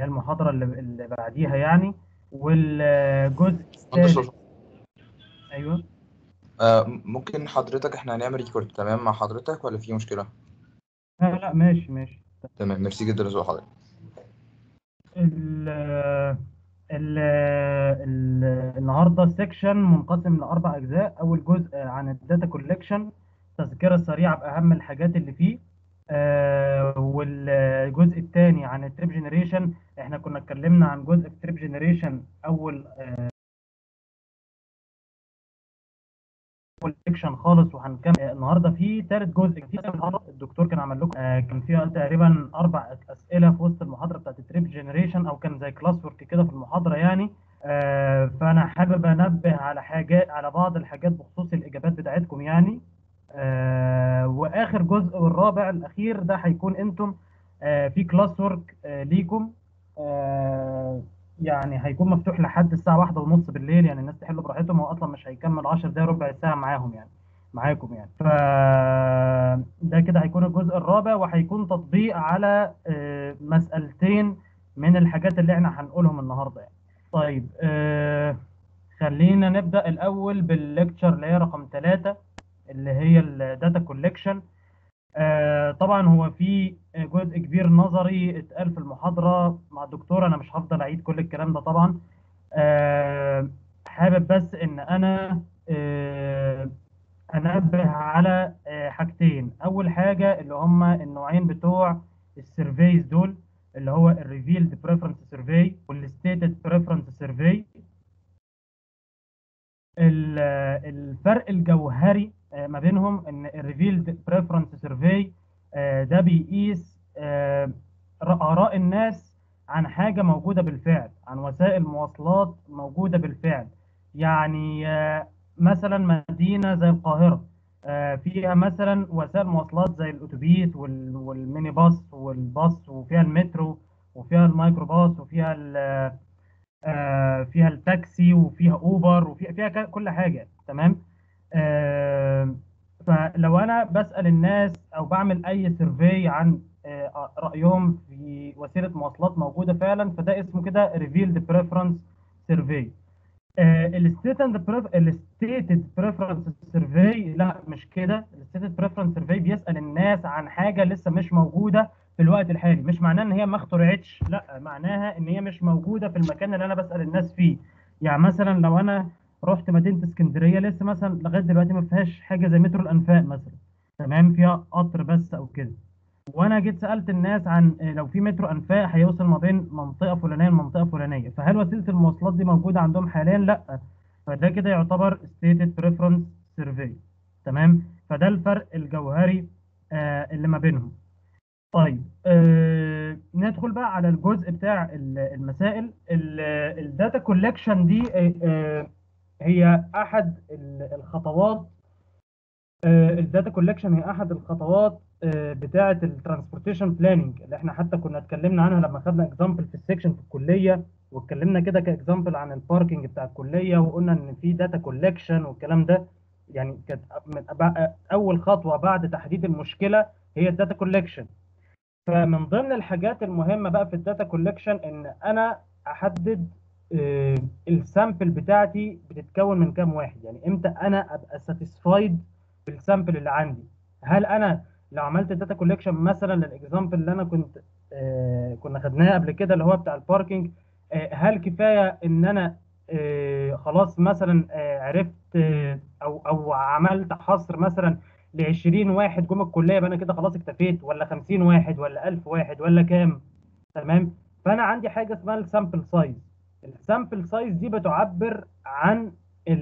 هي المحاضرة اللي, اللي بعديها يعني والجزء الثالث ايوه آه ممكن حضرتك احنا هنعمل ريكورد تمام مع حضرتك ولا في مشكلة؟ لا لا ماشي ماشي تمام ميرسي جدا لذوق حضرتك ال ال ال النهارده السكشن منقسم لاربع اجزاء اول جزء عن الداتا كولكشن تذكره سريعه باهم الحاجات اللي فيه آه والجزء الثاني عن التريب جنريشن احنا كنا اتكلمنا عن جزء التريب جنريشن اول آه كولكشن خالص وهنكمل النهارده في ثالث جزء جديد الدكتور كان عمل لكم آه كان فيها تقريبا اربع اسئله في وسط المحاضره بتاعت التريب جنريشن او كان زي كلاس ورك كده في المحاضره يعني آه فانا حابب انبه على حاجات على بعض الحاجات بخصوص الاجابات بتاعتكم يعني آه واخر جزء والرابع الاخير ده هيكون انتم آه في كلاس ورك آه ليكم آه يعني هيكون مفتوح لحد الساعه واحدة ونص بالليل يعني الناس تحل براحتهم هو اصلا مش هيكمل 10 دقايق ربع ساعه معاهم يعني معاكم يعني ف ده كده هيكون الجزء الرابع وهيكون تطبيق على آه مسألتين من الحاجات اللي احنا هنقولهم النهارده يعني طيب آه خلينا نبدأ الأول بالليكتشر اللي هي رقم ثلاثة اللي هي الداتا كولكشن آه طبعا هو في جزء كبير نظري اتقال في المحاضرة مع الدكتور أنا مش هفضل أعيد كل الكلام ده طبعا آه حابب بس إن أنا آه أنبه على آه حاجتين أول حاجة اللي هما النوعين بتوع السيرفيز دول اللي هو الريفيلد بريفرنس سيرفي والستيتد بريفرنس سيرفي الفرق الجوهري ما بينهم ان الريفيلد بريفرنس سيرفي ده بيقيس اراء الناس عن حاجه موجوده بالفعل عن وسائل مواصلات موجوده بالفعل يعني مثلا مدينه زي القاهره فيها مثلا وسائل مواصلات زي الاتوبيس والميني باص والباص وفيها المترو وفيها الميكروباص وفيها فيها التاكسي وفيها اوبر وفيها فيها كل حاجه تمام آه فلو انا بسال الناس او بعمل اي سيرفي عن آه رايهم في وسيله مواصلات موجوده فعلا فده اسمه كده ريفيلد بريفرنس سيرفي الستيتد بريفرنس سيرفي لا مش كده الستيتد بريفرنس سيرفي بيسال الناس عن حاجه لسه مش موجوده في الوقت الحالي مش معناه ان هي ما اخترعتش لا معناها ان هي مش موجوده في المكان اللي انا بسال الناس فيه يعني مثلا لو انا رحت مدينه اسكندريه لسه مثلا لغايه دلوقتي ما فيهاش حاجه زي مترو الانفاق مثلا تمام فيها قطر بس او كده وانا جيت سالت الناس عن لو في مترو انفاق هيوصل ما بين منطقه فلانيه لمنطقه فلانيه فهل وسيله المواصلات دي موجوده عندهم حاليا لا فده كده يعتبر ستيتد بريفرنس سيرفي تمام فده الفرق الجوهري آه اللي ما بينهم طيب آه ندخل بقى على الجزء بتاع المسائل الداتا كولكشن دي آه هي احد الخطوات الداتا كولكشن هي احد الخطوات بتاعه الترانسبورتيشن بلاننج اللي احنا حتى كنا اتكلمنا عنها لما خدنا اكزامبل في السكشن في الكليه واتكلمنا كده كاكزامبل عن الباركنج بتاع الكليه وقلنا ان في داتا كولكشن والكلام ده يعني كانت من اول خطوه بعد تحديد المشكله هي الداتا كولكشن فمن ضمن الحاجات المهمه بقى في الداتا كولكشن ان انا احدد السامبل بتاعتي بتتكون من كام واحد يعني امتى انا ابقى ساتيسفايد بالسامبل اللي عندي هل انا لو عملت داتا كولكشن مثلا للاكزامبل اللي انا كنت آه كنا خدناه قبل كده اللي هو بتاع الباركينج آه هل كفايه ان انا آه خلاص مثلا آه عرفت آه او او عملت حصر مثلا ل 20 واحد جم الكليه يبقى انا كده خلاص اكتفيت ولا 50 واحد ولا 1000 واحد ولا كام تمام فانا عندي حاجه اسمها السامبل سايز السامبل سايز دي بتعبر عن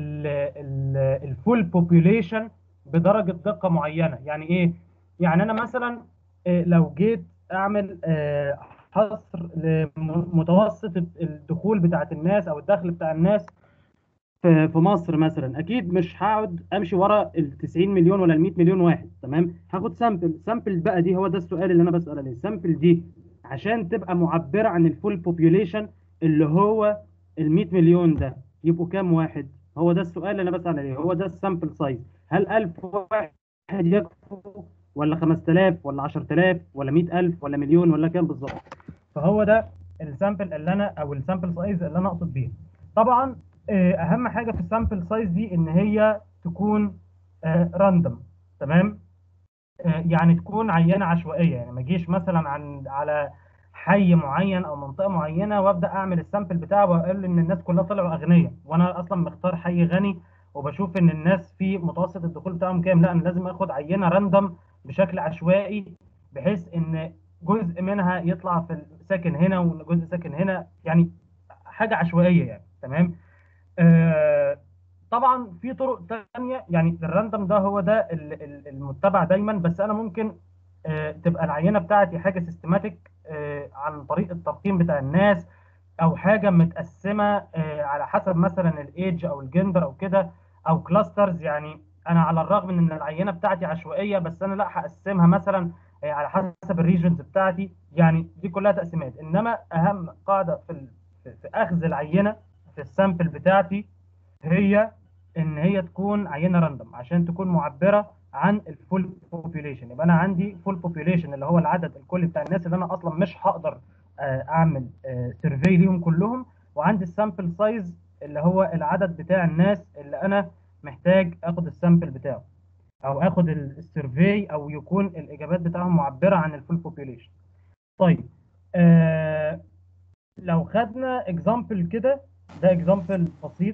الفول بوبوليشن بدرجه دقه معينه يعني ايه يعني انا مثلا لو جيت اعمل حصر لمتوسط الدخول بتاعت الناس او الدخل بتاع الناس في مصر مثلا اكيد مش هقعد امشي ورا ال 90 مليون ولا ال 100 مليون واحد تمام هاخد سامبل سامبل بقى دي هو ده السؤال اللي انا بسال عليه السامبل دي عشان تبقى معبره عن الفول بوبوليشن اللي هو ال 100 مليون ده يبقوا كام واحد هو ده السؤال اللي انا بسال عليه هو ده السامبل سايز هل 1000 واحد يكفوا ولا 5000 ولا 10000 ولا 100000 ولا مليون ولا كام بالظبط فهو ده السامبل اللي انا او السامبل سايز اللي انا اقصد بيها طبعا آه، اهم حاجه في السامبل سايز دي ان هي تكون راندوم تمام آه، يعني تكون عينه عشوائيه يعني ما اجيش مثلا عن على حي معين او منطقه معينه وابدا اعمل السامبل بتاعه واقول ان الناس كلها طلعوا اغنياء وانا اصلا مختار حي غني وبشوف ان الناس في متوسط الدخول بتاعهم كام لا انا لازم اخد عينه راندوم بشكل عشوائي بحيث ان جزء منها يطلع في ساكن هنا وجزء ساكن هنا يعني حاجه عشوائيه يعني تمام آه طبعا في طرق تانية يعني الراندوم ده هو ده ال- ال- المتبع دايما بس انا ممكن آه تبقى العينه بتاعتي حاجه سيستماتيك آه عن طريق الترقيم بتاع الناس او حاجه متقسمه آه على حسب مثلا الايدج او الجندر او كده او كلاسترز يعني انا على الرغم من ان العينه بتاعتي عشوائيه بس انا لا هقسمها مثلا آه، على حسب الريجنز بتاعتي يعني دي كلها تقسيمات انما اهم قاعده في ال- في في اخذ العينه في السامبل بتاعتي هي ان هي تكون عينه راندوم عشان تكون معبره عن الفول بوبيوليشن يبقى انا عندي فول بوبيوليشن اللي هو العدد الكلي بتاع الناس اللي انا اصلا مش هقدر آه، اعمل سيرفي ليهم كلهم وعندي السامبل سايز اللي هو العدد بتاع الناس اللي انا محتاج اخد السامبل بتاعه او اخد السيرفي او يكون الاجابات بتاعهم معبره عن الفول بوبيوليشن طيب آه لو خدنا اكزامبل كده ده اكزامبل بسيط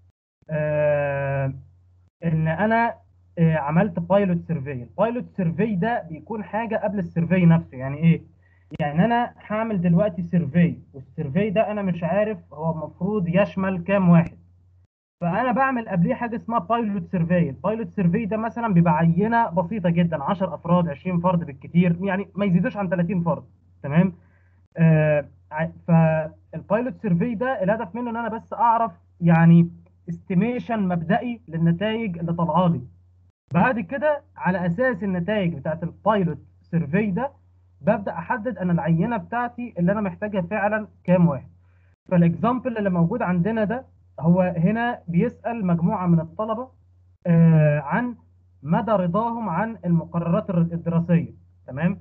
آه ان انا آه عملت بايلوت سيرفي البايلوت سيرفي ده بيكون حاجه قبل السيرفي نفسه يعني ايه يعني انا هعمل دلوقتي سيرفي والسيرفي ده انا مش عارف هو المفروض يشمل كام واحد فانا بعمل قبليه حاجه اسمها بايلوت سيرفي البايلوت سيرفي ده مثلا بيبقى عينه بسيطه جدا 10 افراد 20 فرد بالكتير يعني ما يزيدوش عن 30 فرد تمام آه ع- فالبايلوت سيرفي ده الهدف منه ان انا بس اعرف يعني استيميشن مبدئي للنتائج اللي طالعه لي بعد كده على اساس النتائج بتاعت البايلوت سيرفي ده ببدا احدد انا العينه بتاعتي اللي انا محتاجها فعلا كام واحد فالاكزامبل اللي موجود عندنا ده هو هنا بيسال مجموعه من الطلبه آه عن مدى رضاهم عن المقررات الر- الدراسيه تمام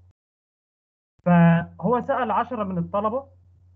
فهو سال 10 من الطلبه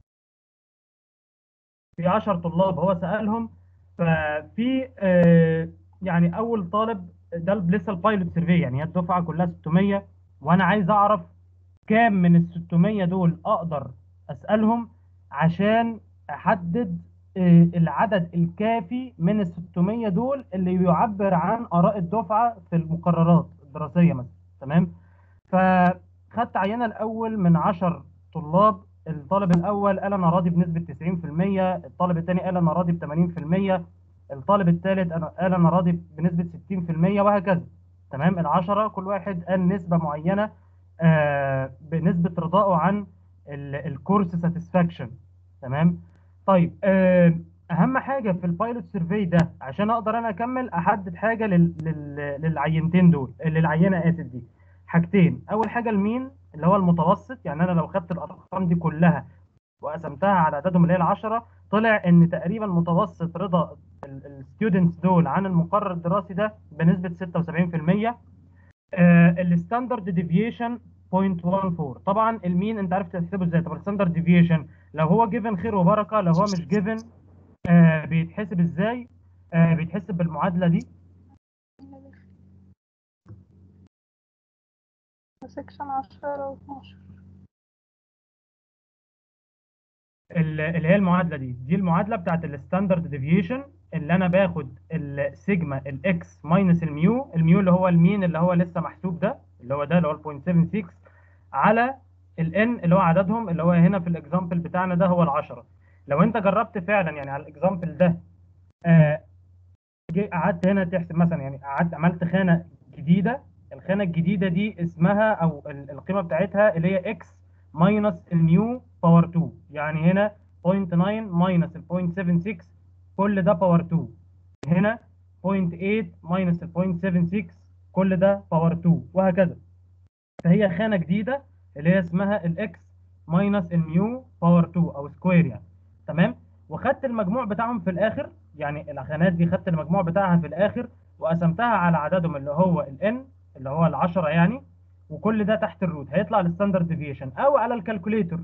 في 10 طلاب هو سالهم ففي آه يعني اول طالب ده لسه البايلوت سيرفي يعني هي الدفعه كلها 600 وانا عايز اعرف كام من ال 600 دول اقدر اسالهم عشان احدد آه، العدد الكافي من ال 600 دول اللي يعبر عن اراء الدفعه في المقررات الدراسيه مثلا تمام فخدت عينه الاول من 10 طلاب الطالب الاول قال انا راضي بنسبه 90% الطالب الثاني قال انا راضي ب 80% الطالب الثالث انا قال انا راضي بنسبه 60% وهكذا تمام العشرة كل واحد قال نسبه معينه آه بنسبه رضائه عن ال- الكورس ساتسفاكشن تمام طيب آه اهم حاجه في البايلوت سيرفي ده عشان اقدر انا اكمل احدد حاجه لل... لل... للعينتين دول للعينه اسف دي حاجتين اول حاجه المين اللي هو المتوسط يعني انا لو خدت الارقام دي كلها وقسمتها على عددهم اللي هي العشرة طلع ان تقريبا متوسط رضا الستودنتس دول عن المقرر الدراسي ده بنسبه 76% الستاندرد ديفيشن 0.14 طبعا المين انت عارف تحسبه ازاي طب الستاندرد ديفيشن لو هو جيفن خير وبركه لو هو مش جيفن آه بيتحسب ازاي آه بيتحسب بالمعادله دي سكشن عشرة واتناشر ال- اللي هي المعادله دي دي المعادله بتاعت الستاندرد ديفيشن اللي انا باخد السيجما الاكس ماينس الميو الميو اللي هو المين اللي هو لسه محسوب ده اللي هو ده اللي هو ال 0.76 على الان اللي هو عددهم اللي هو هنا في الاكزامبل بتاعنا ده هو ال10 لو انت جربت فعلا يعني على الاكزامبل ده آه جي- قعدت هنا تحسب مثلا يعني قعدت عملت خانه جديده الخانه الجديده دي اسمها او ال- القيمه بتاعتها اللي هي اكس ماينس الميو باور 2 يعني هنا 0.9 ماينس ال 0.76 كل ده باور 2 هنا 0.8 ماينس ال 0.76 كل ده باور 2 وهكذا فهي خانه جديده اللي هي اسمها الاكس ماينس الميو باور 2 او سكوير يعني تمام وخدت المجموع بتاعهم في الاخر يعني الخانات دي خدت المجموع بتاعها في الاخر وقسمتها على عددهم اللي هو الان اللي هو ال10 يعني وكل ده تحت الروت هيطلع الستاندرد ديفيشن او على الكالكوليتر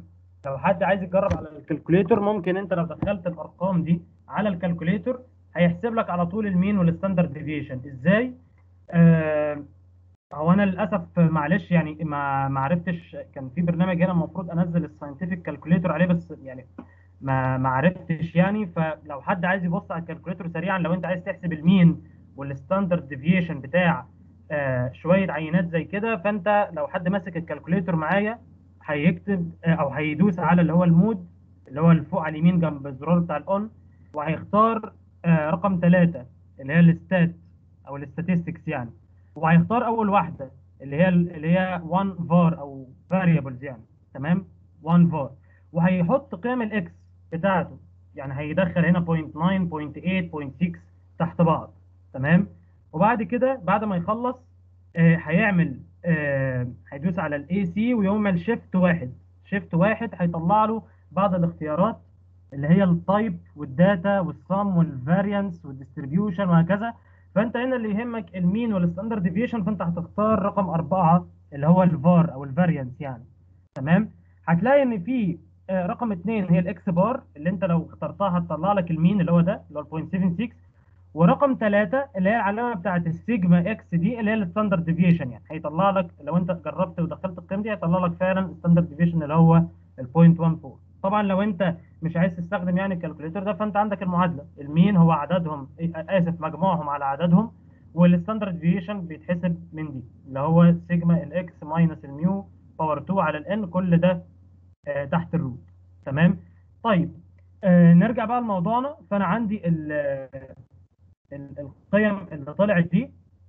لو حد عايز يجرب على الكالكوليتر ممكن انت لو دخلت الارقام دي على الكالكوليتر هيحسب لك على طول المين والستاندرد ديفيشن ازاي آه هو انا للاسف معلش يعني ما ما عرفتش كان في برنامج هنا المفروض انزل الساينتفك كالكوليتر عليه بس يعني ما ما عرفتش يعني فلو حد عايز يبص على الكالكوليتر سريعا لو انت عايز تحسب المين والستاندرد ديفيشن بتاع آه شويه عينات زي كده فانت لو حد ماسك الكالكوليتر معايا هيكتب آه او هيدوس على اللي هو المود اللي هو اللي فوق على اليمين جنب الزرار بتاع الاون وهيختار آه رقم ثلاثة اللي هي الستات او الاستاتستكس يعني وهيختار اول واحده اللي هي اللي هي 1 var او variables يعني تمام 1 var وهيحط قيم الاكس بتاعته يعني هيدخل هنا 0.9 0.8 0.6 تحت بعض تمام وبعد كده بعد ما يخلص آه هيعمل آه هيدوس على الاي سي ويعمل شيفت واحد شيفت واحد هيطلع له بعض الاختيارات اللي هي التايب والداتا والسم والفاريانس والديستريبيوشن وهكذا فانت هنا اللي يهمك المين والستاندرد ديفيشن فانت هتختار رقم أربعة اللي هو الفار او الفاريانس يعني تمام هتلاقي ان في آه رقم اثنين هي الاكس بار اللي انت لو اخترتها هتطلع لك المين اللي هو ده اللي هو 0.76 ورقم ثلاثة اللي هي العلامة بتاعت السيجما اكس دي اللي هي الستاندرد ديفيشن يعني هيطلع لك لو انت جربت ودخلت القيم دي هيطلع لك فعلا الستاندرد ديفيشن اللي هو ال 0.14 طبعا لو انت مش عايز تستخدم يعني الكالكوليتر ده فانت عندك المعادله المين هو عددهم اسف مجموعهم على عددهم والستاندرد ديفيشن بيتحسب من دي اللي هو سيجما الاكس ماينس الميو باور 2 على الان كل ده آه تحت الروت تمام طيب آه نرجع بقى لموضوعنا فانا عندي ال ال القيم اللي طلعت دي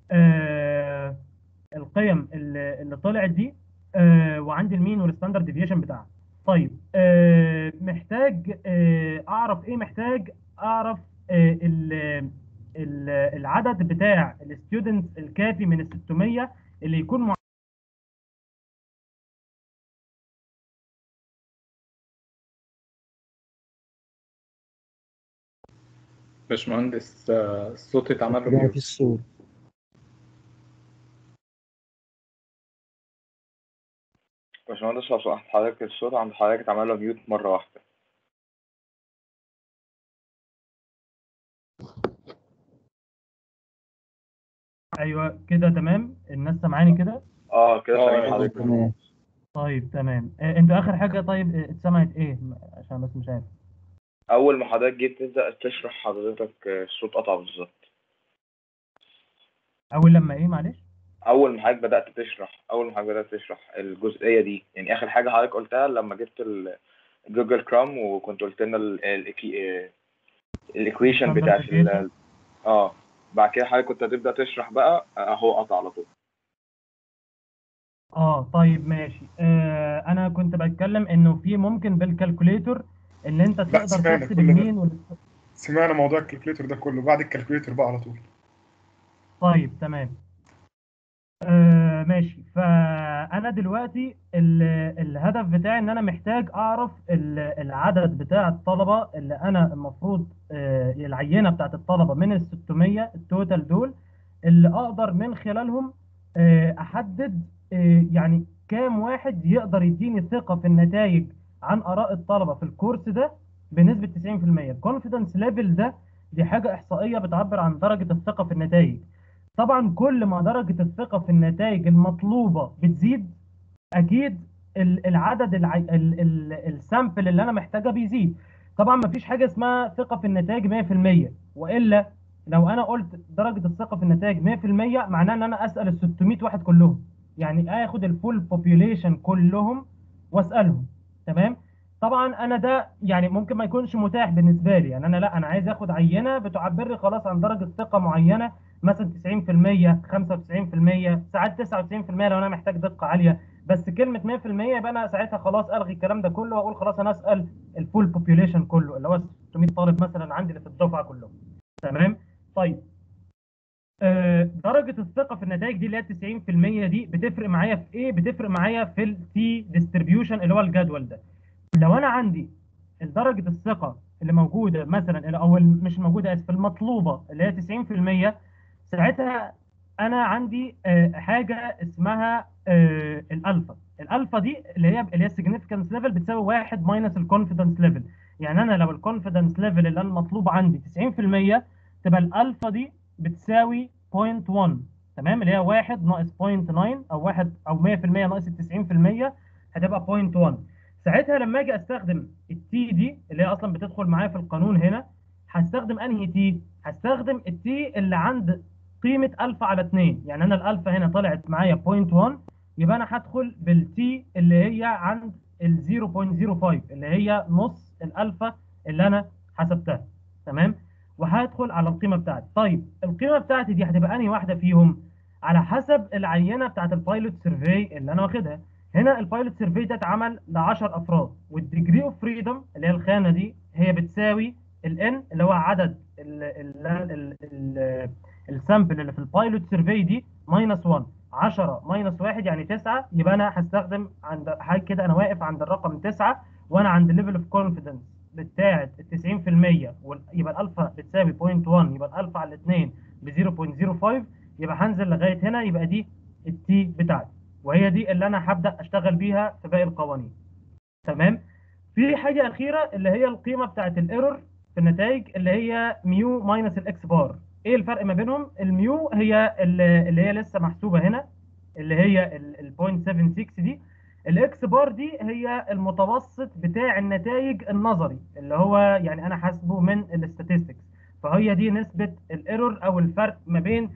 آه القيم اللي, اللي طلعت دي آه وعندي المين والستاندرد ديفيشن بتاعها طيب آه محتاج آه اعرف ايه محتاج اعرف آه ال ال العدد بتاع الستودنتس الكافي من ال 600 اللي يكون مع... باشمهندس آه، الصوت اتعمل له رجع ميوت في الصوت باشمهندس لو سمحت حضرتك الصوت عند حضرتك اتعمل له ميوت مرة واحدة ايوه كده تمام الناس سامعاني كده اه كده اه، سامعين كده حضرتك تمام طيب تمام آه انتوا اخر حاجه طيب آه، اتسمعت ايه عشان بس مش عارف أول ما حضرتك جيت تبدأ تشرح حضرتك آه، الصوت قطع بالظبط اول لما ايه معلش أول ما حضرتك بدأت تشرح أول ما حضرتك بدأت تشرح الجزئية دي يعني آخر حاجة حضرتك قلتها لما جبت ال- جوجل كرام وكنت قلت لنا الإيكويشن Standard بتاعت ال- deviation. اه بعد كده حضرتك كنت هتبدأ تشرح بقى آه، أهو قطع على طول اه طيب ماشي آه انا كنت بتكلم انه في ممكن بالكالكوليتر ان انت تقدر سمعنا تحسب كل ده. المين وال... سمعنا موضوع الكالكوليتر ده كله بعد الكالكوليتر بقى على طول طيب تمام آه ماشي فانا دلوقتي ال... الهدف بتاعي ان انا محتاج اعرف ال... العدد بتاع الطلبه اللي انا المفروض آه العينه بتاعت الطلبه من ال 600 التوتال دول اللي اقدر من خلالهم آه احدد آه يعني كام واحد يقدر يديني ثقه في النتائج عن اراء الطلبه في الكورس ده بنسبه 90% الكونفيدنس ليفل ده دي حاجه احصائيه بتعبر عن درجه الثقه في النتائج طبعا كل ما درجة الثقة في النتائج المطلوبة بتزيد أكيد ال- العدد الع... ال... ال... السامبل اللي أنا محتاجها بيزيد طبعا مفيش حاجة اسمها ثقة في النتائج 100% وإلا لو أنا قلت درجة الثقة في النتائج 100% معناه إن أنا أسأل ال 600 واحد كلهم يعني آخد الفول بوبيوليشن كلهم وأسألهم تمام طبعا انا ده يعني ممكن ما يكونش متاح بالنسبه لي يعني انا لا انا عايز اخد عينه بتعبر لي خلاص عن درجه ثقه معينه مثلا 90% 95% ساعات 99% لو انا محتاج دقه عاليه بس كلمه 100% يبقى انا ساعتها خلاص الغي الكلام ده كله واقول خلاص انا اسال الفول بوبيوليشن كله اللي هو 600 طالب مثلا عندي اللي في الدفعه كلهم تمام طيب آه، درجة الثقة في النتائج دي اللي هي 90% دي بتفرق معايا في ايه؟ بتفرق معايا في التي ديستريبيوشن اللي هو الجدول ده. لو انا عندي درجة الثقة اللي موجودة مثلا او ال- مش موجودة اسف المطلوبة اللي هي 90% ساعتها انا عندي آه، حاجة اسمها آه، الالفا الالفا دي اللي هي اللي هي السيجنفكانس ليفل بتساوي 1 ماينس الكونفيدنس ليفل يعني انا لو الكونفيدنس ليفل اللي انا مطلوب عندي 90% تبقى الالفا دي بتساوي 0.1 تمام اللي هي 1 ناقص 0.9 او 1 او 100% ناقص ال 90% هتبقى 0.1 ساعتها لما اجي استخدم التي دي اللي هي اصلا بتدخل معايا في القانون هنا هستخدم انهي تي هستخدم التي اللي عند قيمه الفا على 2 يعني انا الالفا هنا طلعت معايا 0.1 يبقى انا هدخل بالتي اللي هي عند ال 0.05 اللي هي نص الالفا اللي انا حسبتها تمام وهدخل على القيمه بتاعتي طيب القيمه بتاعتي دي هتبقى انهي واحده فيهم على حسب العينه بتاعت البايلوت سيرفي اللي انا واخدها هنا البايلوت سيرفي ده اتعمل ل 10 افراد والديجري اوف فريدم اللي هي الخانه دي هي بتساوي الان اللي هو عدد ال ال ال ال السامبل اللي في البايلوت سيرفي دي ماينس 1 10 ماينس 1 يعني 9 يبقى انا هستخدم عند حاجه كده انا واقف عند الرقم 9 وانا عند الليفل اوف كونفيدنس بتاعه ال 90% وال- يبقى الالفا بتساوي 0.1 يبقى الالفا على 2 ب 0.05 يبقى هنزل لغايه هنا يبقى دي التي بتاعتي وهي دي اللي انا هبدا اشتغل بيها في باقي القوانين تمام في حاجه اخيره اللي هي القيمه بتاعه الايرور في النتائج اللي هي ميو ماينس الاكس بار ايه الفرق ما بينهم الميو هي اللي اللي هي لسه محسوبه هنا اللي هي ال 0.76 دي الاكس بار دي هي المتوسط بتاع النتائج النظري اللي هو يعني انا حاسبه من الاستاتستكس فهي دي نسبه الايرور او الفرق ما بين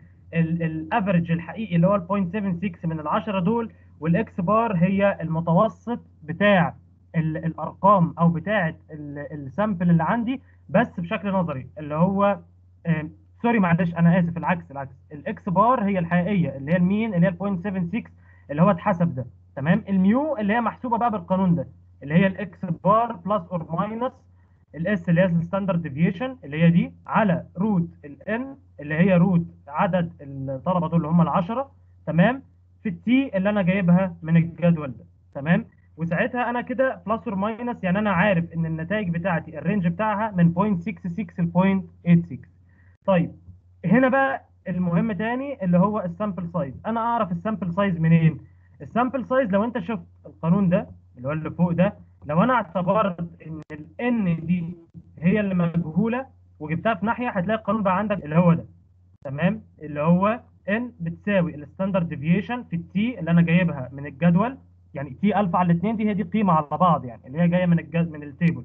الافرج الحقيقي اللي هو ال 0.76 من العشرة دول والاكس بار هي المتوسط بتاع ال- الارقام او بتاعه السامبل اللي عندي بس بشكل نظري اللي هو آم، سوري معلش انا اسف العكس العكس الاكس بار هي الحقيقيه اللي هي المين اللي هي ال 0.76 اللي هو اتحسب ده تمام الميو اللي هي محسوبه بقى بالقانون ده اللي هي الاكس بار بلس اور ماينس الاس اللي هي الستاندرد ديفيشن اللي هي دي على روت الان اللي هي روت عدد الطلبه دول اللي هم العشرة تمام في التي اللي انا جايبها من الجدول ده تمام وساعتها انا كده بلس اور ماينس يعني انا عارف ان النتائج بتاعتي الرينج بتاعها من 0.66 ل 0.86 طيب هنا بقى المهم تاني اللي هو السامبل سايز انا اعرف السامبل سايز منين السامبل سايز لو انت شفت القانون ده اللي هو اللي فوق ده لو انا اعتبرت ان الان دي هي اللي مجهوله وجبتها في ناحيه هتلاقي القانون بقى عندك اللي هو ده تمام اللي هو ان بتساوي الستاندرد ديفيشن في التي اللي انا جايبها من الجدول يعني تي الفا على الاثنين دي هي دي قيمه على بعض يعني اللي هي جايه من الجد من التيبل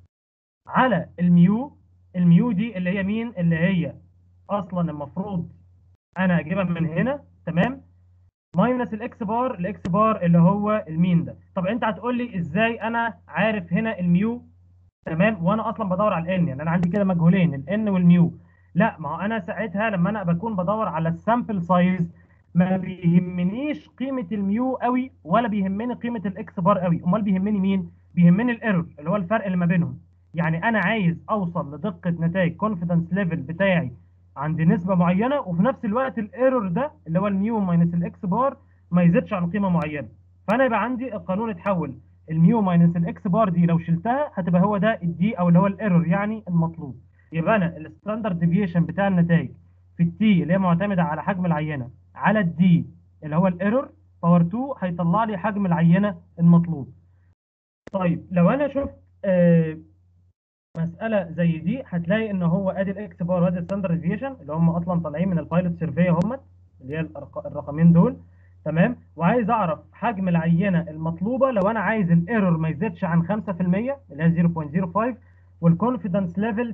على الميو الميو دي اللي هي مين اللي هي اصلا المفروض انا اجيبها من هنا تمام ماينس الاكس بار الاكس بار اللي هو المين ده طب انت هتقول لي ازاي انا عارف هنا الميو تمام وانا اصلا بدور على الان يعني انا عندي كده مجهولين الان والميو لا ما هو انا ساعتها لما انا بكون بدور على السامبل سايز ما بيهمنيش قيمه الميو قوي ولا بيهمني قيمه الاكس بار قوي امال بيهمني مين بيهمني الايرور اللي هو الفرق اللي ما بينهم يعني انا عايز اوصل لدقه نتائج كونفيدنس ليفل بتاعي عند نسبه معينه وفي نفس الوقت الايرور ده اللي هو الميو ماينس الاكس بار ما يزيدش عن قيمه معينه فانا يبقى عندي القانون اتحول الميو ماينس الاكس بار دي لو شلتها هتبقى هو ده الدي او اللي هو الايرور يعني المطلوب يبقى انا الستاندرد ديفيشن بتاع النتائج في التي اللي هي معتمده على حجم العينه على الدي اللي هو الايرور باور 2 هيطلع لي حجم العينه المطلوب طيب لو انا شفت آه مساله زي دي هتلاقي ان هو ادي الاكس بار وادي الستاندرد ديفيشن اللي هم اصلا طالعين من البايلوت سيرفي هم اللي هي الأرق- الرقمين دول تمام وعايز اعرف حجم العينه المطلوبه لو انا عايز الايرور ما يزيدش عن 5% اللي هي 0.05 والكونفيدنس ليفل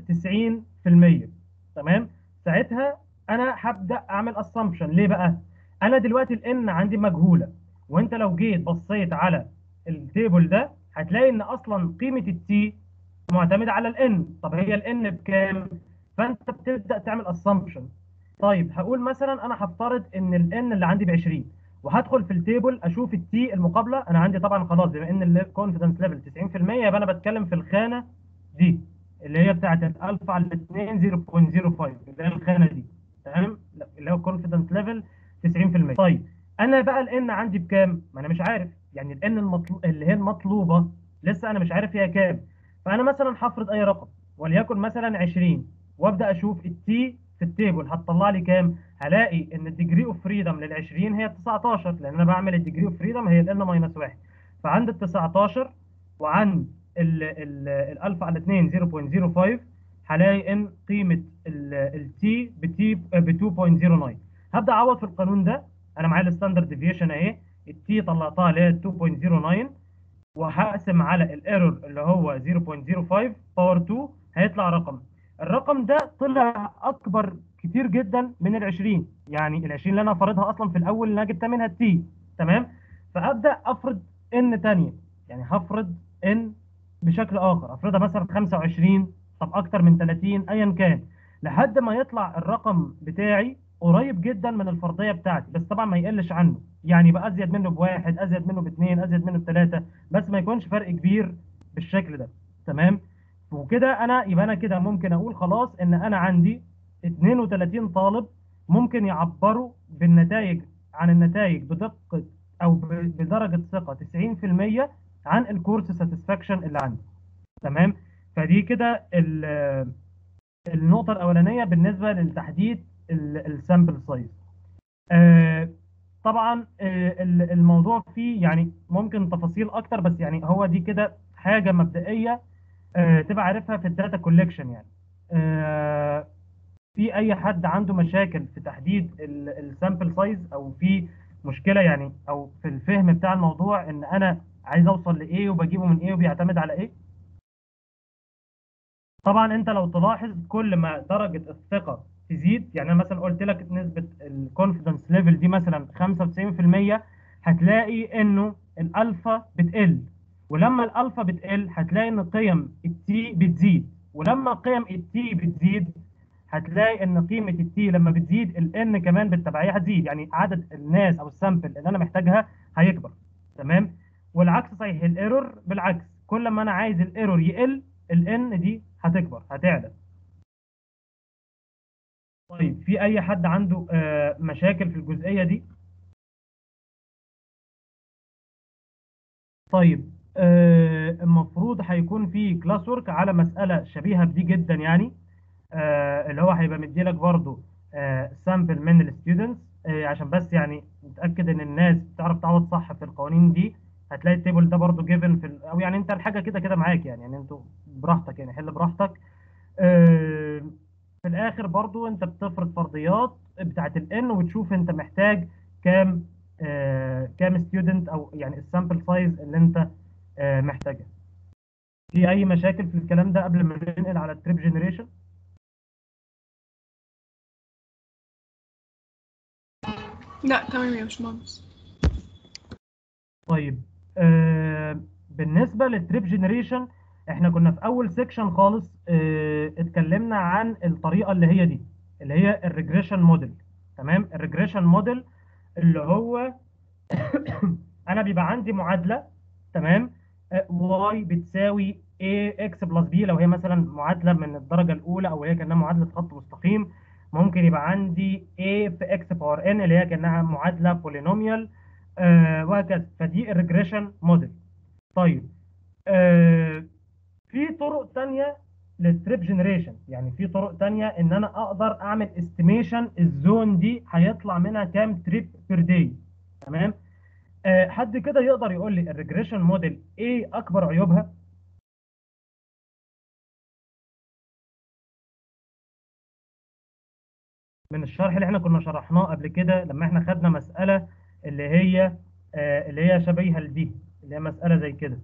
90% تمام ساعتها انا هبدا اعمل اسامبشن ليه بقى انا دلوقتي الان عندي مجهوله وانت لو جيت بصيت على التيبل ده هتلاقي ان اصلا قيمه التي معتمده على الان طب هي الان بكام فانت بتبدا تعمل اسامبشن طيب هقول مثلا انا هفترض ان الان اللي عندي ب 20 وهدخل في التيبل اشوف التي المقابله انا عندي طبعا خلاص بما ان الكونفدنس ليفل 90% يبقى انا بتكلم في الخانه دي اللي هي بتاعت الالفا على الاثنين 0.05 اللي هي الخانه دي تمام لا، اللي هو كونفدنس ليفل 90% طيب انا بقى الان عندي بكام ما انا مش عارف يعني الان المطلوب اللي هي المطلوبه لسه انا مش عارف هي كام فانا مثلا هفرض اي رقم وليكن مثلا 20 وابدا اشوف التي في التيبل هتطلع لي كام هلاقي ان الديجري اوف فريدم لل 20 هي 19 لان انا بعمل الديجري اوف فريدم هي ال ماينس 1 فعند ال 19 وعند ال ال الالفا على 2 0.05 هلاقي ان قيمه التي بتي ب 2.09 هبدا اعوض في القانون ده انا معايا الستاندرد ديفيشن اهي التي طلعتها اللي هي 2.09 وهقسم على الايرور اللي هو 0.05 باور 2 هيطلع رقم الرقم ده طلع اكبر كتير جدا من ال 20 يعني ال 20 اللي انا فارضها اصلا في الاول اللي انا جبتها منها التي تمام فابدا افرض ان ثانيه يعني هفرض ان بشكل اخر افرضها مثلا 25 طب اكتر من 30 ايا كان لحد ما يطلع الرقم بتاعي قريب جدا من الفرضيه بتاعتي بس طبعا ما يقلش عنه يعني يبقى ازيد منه بواحد ازيد منه باثنين ازيد منه بثلاثه بس ما يكونش فرق كبير بالشكل ده تمام وكده انا يبقى انا كده ممكن اقول خلاص ان انا عندي 32 طالب ممكن يعبروا بالنتائج عن النتائج بدقه او ب- بدرجه ثقه 90% عن الكورس ساتسفاكشن اللي عندي تمام فدي كده ال- النقطه الاولانيه بالنسبه لتحديد السامبل سايز طبعا آه، ال- الموضوع فيه يعني ممكن تفاصيل اكتر بس يعني هو دي كده حاجه مبدئيه آه، تبقى عارفها في الداتا كولكشن يعني آه، في اي حد عنده مشاكل في تحديد السامبل سايز او في مشكله يعني او في الفهم بتاع الموضوع ان انا عايز اوصل لايه وبجيبه من ايه وبيعتمد على ايه طبعا انت لو تلاحظ كل ما درجه الثقه تزيد يعني انا مثلا قلت لك نسبه الكونفيدنس ليفل دي مثلا 95% هتلاقي انه الالفا بتقل ولما الالفا بتقل هتلاقي ان قيم التي بتزيد ولما قيم التي بتزيد هتلاقي ان قيمه التي لما بتزيد الان كمان بالتبعيه هتزيد يعني عدد الناس او السامبل اللي انا محتاجها هيكبر تمام والعكس صحيح الايرور بالعكس كل ما انا عايز الايرور يقل الان دي هتكبر هتعلى طيب في اي حد عنده آه، مشاكل في الجزئيه دي طيب آه، المفروض هيكون في كلاس ورك على مساله شبيهه بدي جدا يعني آه، اللي هو هيبقى مديلك برضو سامبل من الستودنتس عشان بس يعني نتاكد ان الناس بتعرف تعوض صح في القوانين دي هتلاقي التيبل ده برضو جيفن في ال- او يعني انت الحاجه كده كده معاك يعني يعني انتوا براحتك يعني حل براحتك آه، في الاخر برضو انت بتفرض فرضيات بتاعت الان وتشوف انت محتاج كام آه، كام ستودنت او يعني السامبل سايز اللي انت آه، محتاجها في اي مشاكل في الكلام ده قبل ما ننقل على التريب جنريشن لا تمام يا باشمهندس طيب آه بالنسبة للتريب جنريشن احنا كنا في اول سيكشن خالص آه اتكلمنا عن الطريقة اللي هي دي اللي هي الريجريشن موديل تمام الريجريشن موديل اللي هو انا بيبقى عندي معادلة تمام واي بتساوي a اكس بلس بي لو هي مثلا معادلة من الدرجة الاولى او هي كانها معادلة خط مستقيم ممكن يبقى عندي a في اكس باور n اللي هي كانها معادلة بولينوميال آه وهكذا فدي الريجريشن موديل طيب آه في طرق تانية للتريب جنريشن يعني في طرق تانية ان انا اقدر اعمل استيميشن الزون دي هيطلع منها كام تريب بير داي تمام آه حد كده يقدر يقول لي الريجريشن موديل ايه اكبر عيوبها من الشرح اللي احنا كنا شرحناه قبل كده لما احنا خدنا مسألة اللي هي آه اللي هي شبيهة لدي اللي هي مسألة زي كده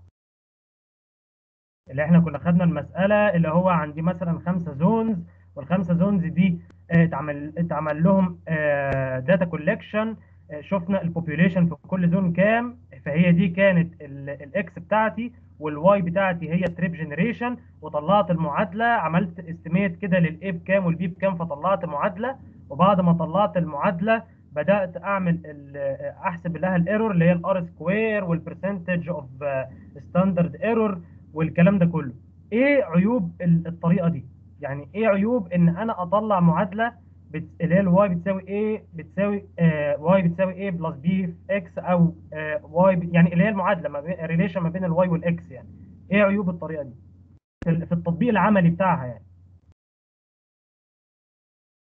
اللي احنا كنا خدنا المسألة اللي هو عندي مثلا خمسة زونز والخمسة زونز دي آه، اتعمل اتعمل لهم داتا كولكشن شفنا البوبيوليشن في كل زون كام فهي دي كانت الاكس بتاعتي والواي بتاعتي هي التريب جنريشن وطلعت المعادله عملت استيميت كده للاي بكام والبي بكام فطلعت معادله وبعد ما طلعت المعادله بدات اعمل ال- احسب لها الايرور اللي هي الار سكوير والبرسنتج اوف ستاندرد ايرور والكلام ده كله ايه عيوب ال- الطريقه دي يعني ايه عيوب ان انا اطلع معادله بت... اللي هي الواي بتساوي ايه بتساوي آه واي بتساوي ايه بلس بي في اكس او آه واي ب... يعني اللي هي المعادله ما بين الريليشن ما بين الواي والاكس يعني ايه عيوب الطريقه دي في, ال- في التطبيق العملي بتاعها يعني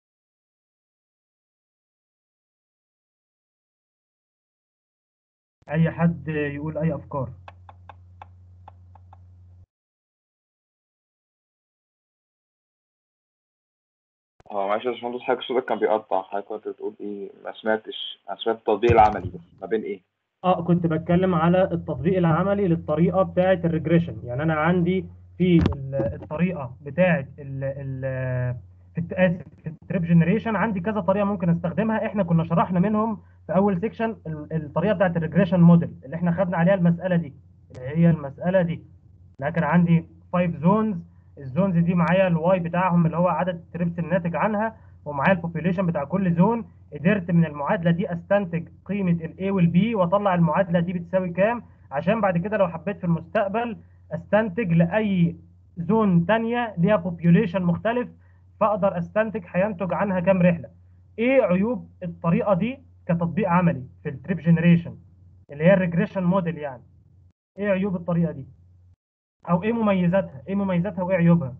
اي حد يقول اي افكار هو معلش يا باشمهندس حضرتك صوتك كان بيقطع حضرتك كنت بتقول ايه ما سمعتش انا سمعت التطبيق العملي بس ما بين ايه اه كنت بتكلم على التطبيق العملي للطريقه بتاعه الريجريشن يعني انا عندي في ال- الطريقه بتاعه ال ال في الت- اسف في التريب جنريشن عندي كذا طريقه ممكن استخدمها احنا كنا شرحنا منهم في اول سيكشن الطريقه بتاعه الريجريشن موديل اللي احنا خدنا عليها المساله دي اللي هي المساله دي لكن عندي 5 زونز الزونز دي معايا الواي بتاعهم اللي هو عدد التريبس الناتج عنها ومعايا البوبيوليشن بتاع كل زون قدرت من المعادله دي استنتج قيمه الاي والبي واطلع المعادله دي بتساوي كام عشان بعد كده لو حبيت في المستقبل استنتج لاي زون تانية ليها بوبيوليشن مختلف فاقدر استنتج هينتج عنها كام رحله ايه عيوب الطريقه دي كتطبيق عملي في التريب جنريشن اللي هي الريجريشن موديل يعني ايه عيوب الطريقه دي او ايه مميزاتها ايه مميزاتها وايه عيوبها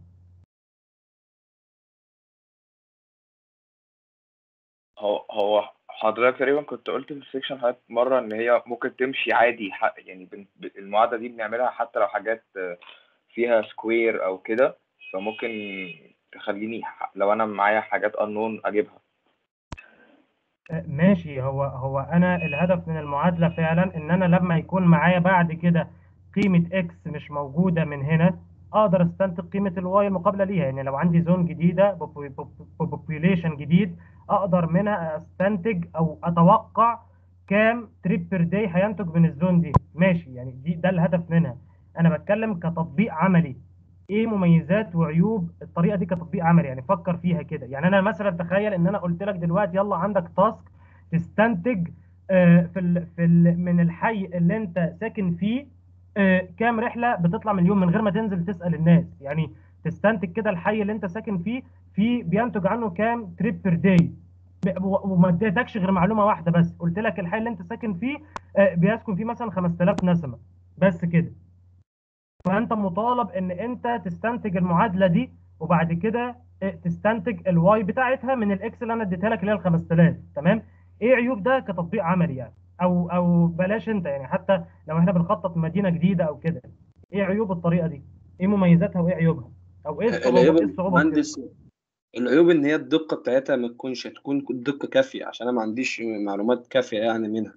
هو هو حضرتك تقريبا كنت قلت في السكشن حضرتك مره ان هي ممكن تمشي عادي ح- يعني بن- ب- المعادله دي بنعملها حتى لو حاجات آه، فيها سكوير او كده فممكن تخليني ح- لو انا معايا حاجات unknown اجيبها آه، ماشي هو هو انا الهدف من المعادله فعلا ان انا لما يكون معايا بعد كده قيمه اكس مش موجوده من هنا اقدر استنتج قيمه الواي المقابله ليها يعني لو عندي زون جديده بوبوليشن جديد اقدر منها استنتج او اتوقع كام تريب بير داي هينتج من الزون دي ماشي يعني دي ده الهدف منها انا بتكلم كتطبيق عملي ايه مميزات وعيوب الطريقه دي كتطبيق عملي يعني فكر فيها كده يعني انا مثلا تخيل ان انا قلت لك دلوقتي يلا عندك تاسك تستنتج آه، في ال في ال من الحي اللي انت ساكن فيه آه، كام رحله بتطلع من اليوم من غير ما تنزل تسال الناس يعني تستنتج كده الحي اللي انت ساكن فيه في بينتج عنه كام تريب بير داي وما اديتكش غير معلومه واحده بس قلت لك الحي اللي انت ساكن فيه آه، بيسكن فيه مثلا 5000 نسمه بس كده فانت مطالب ان انت تستنتج المعادله دي وبعد كده اه، تستنتج الواي بتاعتها من الاكس اللي انا اديتها لك اللي هي ال 5000 تمام ايه عيوب ده كتطبيق عملي يعني او او بلاش انت يعني حتى لو احنا بنخطط مدينه جديده او كده ايه عيوب الطريقه دي ايه مميزاتها وايه عيوبها او ايه الصعوبه العيوب ايه الصعوبه في كده؟ مهندس العيوب ان هي الدقه بتاعتها ما تكونش تكون الدقه كافيه عشان انا ما عنديش معلومات كافيه يعني منها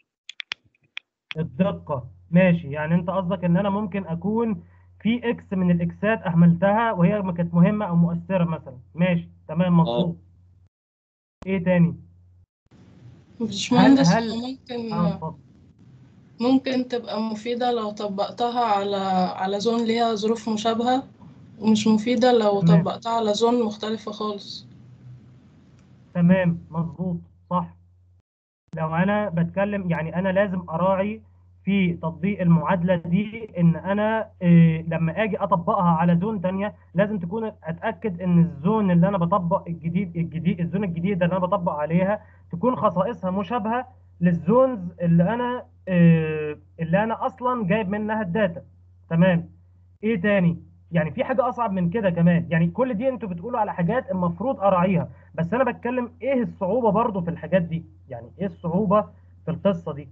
الدقة ماشي يعني انت قصدك ان انا ممكن اكون في اكس من الاكسات اهملتها وهي ما كانت مهمة او مؤثرة مثلا ماشي تمام مظبوط ايه تاني باشمهندس هل- ممكن اه اتفضل ممكن تبقى مفيدة لو طبقتها على على زون ليها ظروف مشابهة ومش مفيدة لو تمام. طبقتها على زون مختلفة خالص تمام مظبوط صح لو انا بتكلم يعني انا لازم اراعي في تطبيق المعادلة دي ان انا إيه لما اجي اطبقها على زون تانية لازم تكون اتاكد ان الزون اللي انا بطبق الجديد الجديد الزون الجديدة اللي انا بطبق عليها تكون خصائصها مشابهة للزونز اللي انا إيه اللي انا اصلا جايب منها الداتا تمام ايه تاني يعني في حاجة اصعب من كده كمان يعني كل دي انتوا بتقولوا على حاجات المفروض اراعيها بس انا بتكلم ايه الصعوبة برضو في الحاجات دي يعني ايه الصعوبة في القصة دي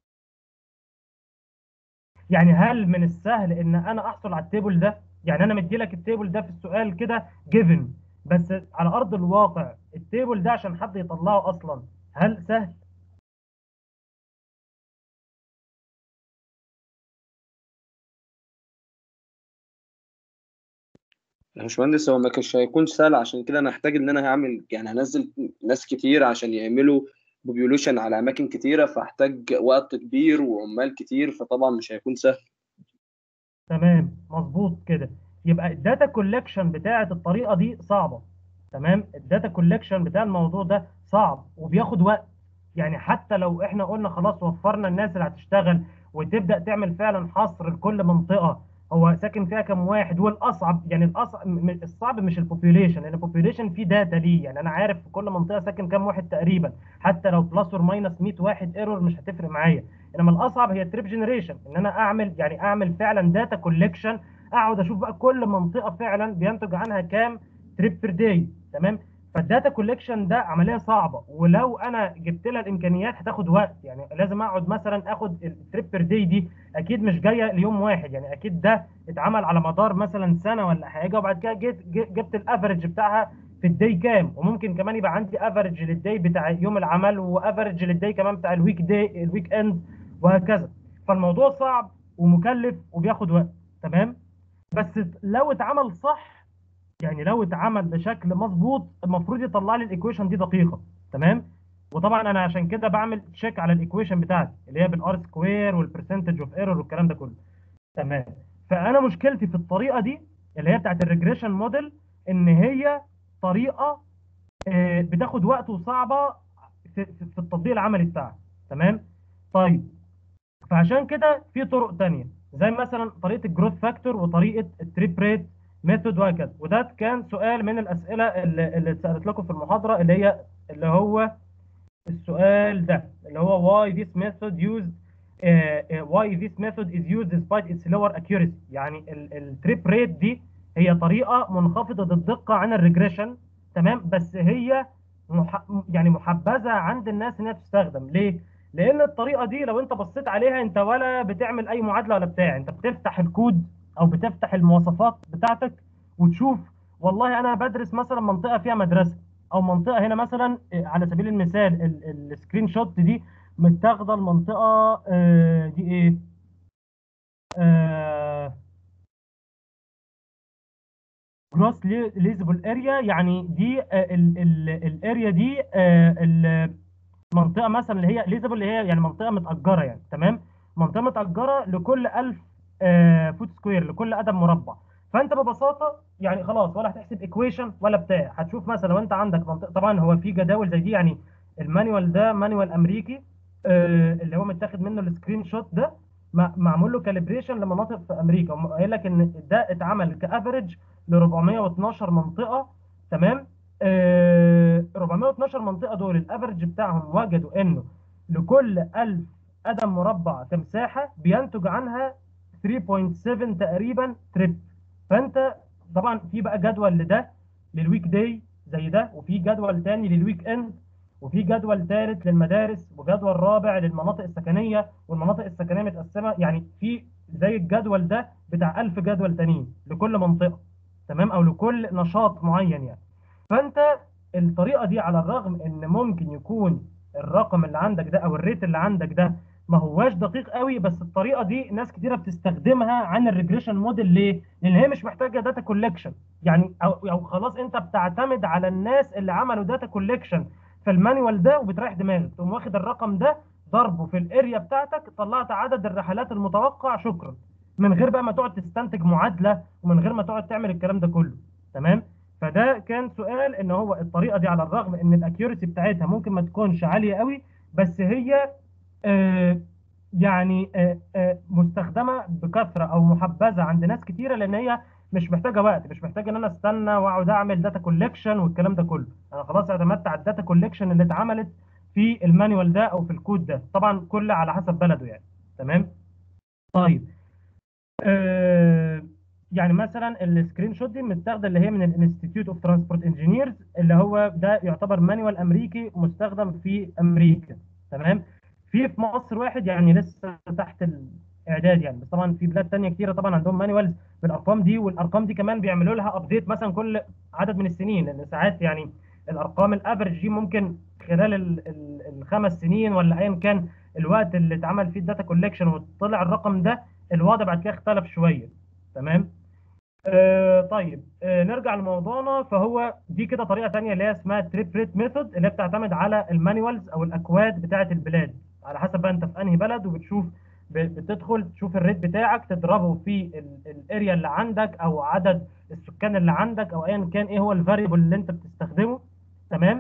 يعني هل من السهل ان انا احصل على التيبل ده يعني انا مدي لك التيبل ده في السؤال كده جيفن بس على ارض الواقع التيبل ده عشان حد يطلعه اصلا هل سهل يا باشمهندس هو ما كانش هيكون سهل عشان كده انا هحتاج ان انا هعمل يعني هنزل ناس كتير عشان يعملوا بوبيوليشن على اماكن كتيره فاحتاج وقت كبير وعمال كتير فطبعا مش هيكون سهل تمام مظبوط كده يبقى الداتا كولكشن بتاعه الطريقه دي صعبه تمام الداتا كولكشن بتاع الموضوع ده صعب وبياخد وقت يعني حتى لو احنا قلنا خلاص وفرنا الناس اللي هتشتغل وتبدا تعمل فعلا حصر لكل منطقه هو ساكن فيها كام واحد والاصعب يعني الاصعب م- الصعب مش البوبيوليشن لان البوبيوليشن فيه داتا ليه يعني انا عارف في كل منطقه ساكن كام واحد تقريبا حتى لو بلس اور ماينس 100 واحد ايرور مش هتفرق معايا انما الاصعب هي التريب جنريشن ان انا اعمل يعني اعمل فعلا داتا كولكشن اقعد اشوف بقى كل منطقه فعلا بينتج عنها كام تريب بير داي تمام فالداتا كوليكشن ده عمليه صعبه ولو انا جبت لها الامكانيات هتاخد وقت يعني لازم اقعد مثلا اخد التريب بير داي دي اكيد مش جايه ليوم واحد يعني اكيد ده اتعمل على مدار مثلا سنه ولا حاجه وبعد كده جيت جي- جبت الافرج بتاعها في الداي كام وممكن كمان يبقى عندي افرج للداي بتاع يوم العمل وافرج للداي كمان بتاع الويك داي الويك اند وهكذا فالموضوع صعب ومكلف وبياخد وقت تمام بس لو اتعمل صح يعني لو اتعمل بشكل مظبوط المفروض يطلع لي الايكويشن دي دقيقه تمام وطبعا انا عشان كده بعمل تشيك على الايكويشن بتاعتي اللي هي بالار سكوير والبرسنتج اوف ايرور والكلام ده كله تمام فانا مشكلتي في الطريقه دي اللي هي بتاعت الريجريشن موديل ان هي طريقه آه، بتاخد وقت وصعبه في, في في التطبيق العملي بتاعها تمام طيب فعشان كده في طرق تانية زي مثلا طريقه الجروث فاكتور وطريقه التريب ريت ميثود وهكذا وده كان سؤال من الاسئله اللي, اللي اتسالت لكم في المحاضره اللي هي اللي هو السؤال ده اللي هو why this method used uh, uh, why this method is used despite its lower accuracy يعني التريب ريت دي هي طريقه منخفضه الدقه عن الريجريشن تمام بس هي مح... يعني محبذه عند الناس انها تستخدم ليه؟ لان الطريقه دي لو انت بصيت عليها انت ولا بتعمل اي معادله ولا بتاع انت بتفتح الكود او بتفتح المواصفات بتاعتك وتشوف والله انا بدرس مثلا منطقه فيها مدرسه او منطقه هنا مثلا آه، على سبيل المثال ال- السكرين شوت دي متاخده المنطقه آه، دي ايه جروس ليزبل اريا يعني دي الاريا دي آه، المنطقه مثلا اللي هي ليزبل اللي هي يعني منطقه متاجره يعني تمام منطقه متاجره لكل 1000 فوت سكوير لكل قدم مربع فانت ببساطه يعني خلاص ولا هتحسب ايكويشن ولا بتاع هتشوف مثلا لو انت عندك منطقه طبعا هو في جداول زي دي يعني المانيوال ده مانيوال امريكي آه، اللي هو متاخد منه السكرين شوت ده مع- معمول له كاليبريشن لمناطق في امريكا هم قايل لك ان ده اتعمل كافريج ل 412 منطقه تمام آه 412 منطقه دول الافريج بتاعهم وجدوا انه لكل 1000 قدم مربع كمساحه بينتج عنها 3.7 تقريبا تريب فانت طبعا في بقى جدول لده للويك داي زي ده وفي جدول تاني للويك اند وفي جدول ثالث للمدارس وجدول رابع للمناطق السكنيه والمناطق السكنيه متقسمه يعني في زي الجدول ده بتاع 1000 جدول تانيين لكل منطقه تمام او لكل نشاط معين يعني فانت الطريقه دي على الرغم ان ممكن يكون الرقم اللي عندك ده او الريت اللي عندك ده ما هواش دقيق قوي بس الطريقه دي ناس كتيره بتستخدمها عن الريجريشن موديل ليه؟ لان هي مش محتاجه داتا كولكشن يعني او او خلاص انت بتعتمد على الناس اللي عملوا داتا كولكشن في المانيوال ده وبتريح دماغك تقوم واخد الرقم ده ضربه في الاريا بتاعتك طلعت عدد الرحلات المتوقع شكرا من غير بقى ما تقعد تستنتج معادله ومن غير ما تقعد تعمل الكلام ده كله تمام فده كان سؤال ان هو الطريقه دي على الرغم ان الاكيورسي بتاعتها ممكن ما تكونش عاليه قوي بس هي آه يعني آه آه مستخدمه بكثره او محبذه عند ناس كتيره لان هي مش محتاجه وقت مش محتاجه ان انا استنى واقعد اعمل داتا كولكشن والكلام ده كله انا خلاص اعتمدت على الداتا كولكشن اللي اتعملت في المانيوال ده او في الكود ده طبعا كل على حسب بلده يعني تمام طيب آه يعني مثلا السكرين شوت دي متاخده اللي هي من الانستيتيوت اوف ترانسبورت انجينيرز اللي هو ده يعتبر مانيوال امريكي مستخدم في امريكا تمام في في مصر واحد يعني لسه تحت الاعداد يعني بس طبعا في بلاد تانية كتيره طبعا عندهم مانيوالز بالارقام دي والارقام دي كمان بيعملوا لها ابديت مثلا كل عدد من السنين لان ساعات يعني الارقام الافرج دي ممكن خلال ال ال الخمس سنين ولا ايا كان الوقت اللي اتعمل فيه الداتا كولكشن وطلع الرقم ده الوضع بعد كده اختلف شويه تمام آه طيب آه نرجع لموضوعنا فهو دي كده طريقه ثانيه اللي هي اسمها تريب ريت ميثود اللي هي بتعتمد على المانيوالز او الاكواد بتاعه البلاد على حسب بقى انت في انهي بلد وبتشوف بتدخل تشوف الريت بتاعك تضربه في الاريا اللي عندك او عدد السكان اللي عندك او ايا كان ايه هو الفاريبل اللي انت بتستخدمه تمام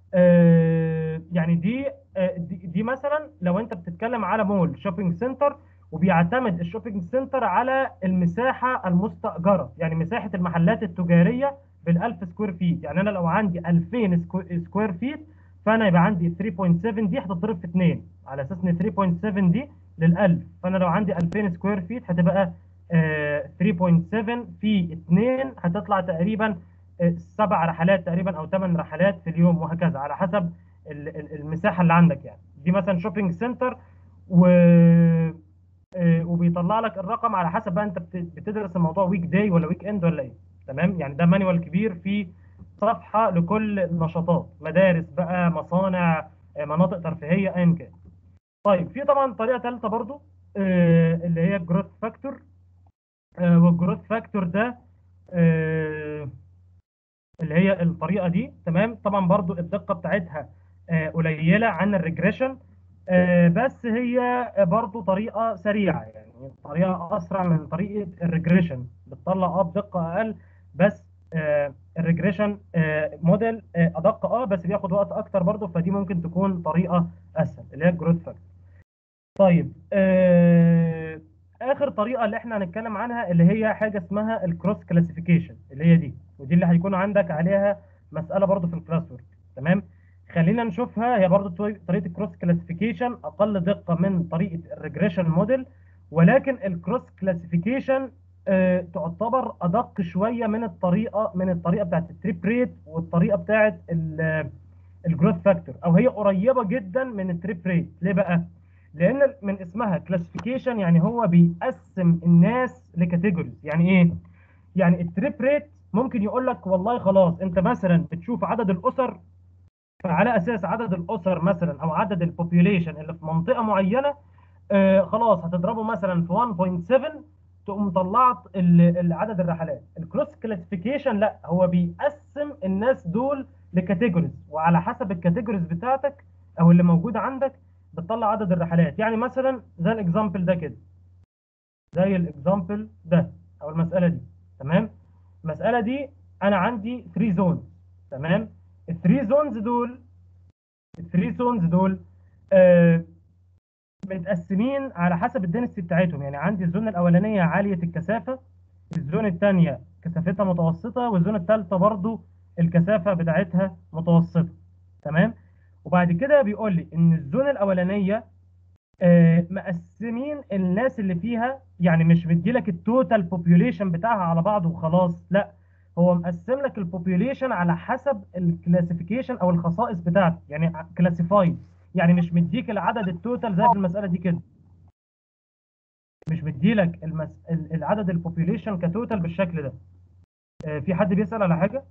آه يعني دي, آه دي دي مثلا لو انت بتتكلم على مول شوبينج سنتر وبيعتمد الشوبينج سنتر على المساحه المستاجره يعني مساحه المحلات التجاريه بال1000 سكوير فيت يعني انا لو عندي 2000 سكوير فيت فانا يبقى عندي 3.7 دي هتضرب في 2 على اساس ان 3.7 دي لل1000 فانا لو عندي 2000 سكوير فيت هتبقى آه 3.7 في 2 هتطلع تقريبا آه، سبع رحلات تقريبا او ثمان رحلات في اليوم وهكذا على حسب ال- ال- المساحه اللي عندك يعني دي مثلا شوبينج سنتر و آه، وبيطلع لك الرقم على حسب بقى انت بت- بتدرس الموضوع ويك داي ولا ويك اند ولا ايه تمام يعني ده مانيوال كبير فيه صفحه لكل النشاطات مدارس بقى مصانع آه، مناطق ترفيهيه ايا كان طيب في طبعا طريقه ثالثه برضو آه، اللي هي الجروث فاكتور والجروث فاكتور ده آه، اللي هي الطريقه دي تمام طبعا برضو الدقه بتاعتها آه، قليله عن الريجريشن بس هي برضو طريقه سريعه يعني طريقه اسرع من طريقه الريجريشن بتطلع اه بدقه اقل بس الريجريشن موديل آه، ادق اه بس بياخد وقت اكتر برضو فدي ممكن تكون طريقه اسهل اللي هي الجروث فاكتور طيب آه، اخر طريقه اللي احنا هنتكلم عنها اللي هي حاجه اسمها الكروس كلاسيفيكيشن اللي هي دي ودي اللي هيكون عندك عليها مساله برضو في الكلاس ورك تمام خلينا نشوفها هي برضو طري- طريقه الكروس كلاسيفيكيشن اقل دقه من طريقه الريجريشن موديل ولكن الكروس كلاسيفيكيشن تعتبر ادق شويه من الطريقه من الطريقه بتاعت التريب ريت والطريقه بتاعت الجروث فاكتور او هي قريبه جدا من التريب ريت ليه بقى لان من اسمها كلاسيفيكيشن يعني هو بيقسم الناس لكاتيجوريز يعني ايه يعني التريب ريت ممكن يقول لك والله خلاص انت مثلا بتشوف عدد الاسر فعلى اساس عدد الاسر مثلا او عدد البوبيوليشن اللي في منطقه معينه آه خلاص هتضربه مثلا في 1.7 تقوم طلعت ال- ال- عدد الرحلات الكروس كلاسيفيكيشن لا هو بيقسم الناس دول لكاتيجوريز وعلى حسب الكاتيجوريز بتاعتك او اللي موجوده عندك بتطلع عدد الرحلات يعني مثلا زي الاكزامبل ده كده زي الاكزامبل ده او المساله دي تمام المساله دي انا عندي 3 زونز تمام الثري زونز دول الثري زونز دول آه متقسمين على حسب الدنسيتي بتاعتهم يعني عندي الزون الاولانيه عاليه الكثافه الزون الثانيه كثافتها متوسطه والزون الثالثه برضو الكثافه بتاعتها متوسطه تمام وبعد كده بيقول لي ان الزون الاولانيه آه، مقسمين الناس اللي فيها يعني مش مديلك التوتال بوبيوليشن بتاعها على بعضه وخلاص لا هو مقسم لك البوبيوليشن على حسب الكلاسيفيكيشن او الخصائص بتاعته يعني كلاسيفايد يعني مش مديك العدد التوتال زي في المساله دي كده مش مديلك المس... ال- العدد البوبيوليشن كتوتال بالشكل ده آه، في حد بيسأل على حاجه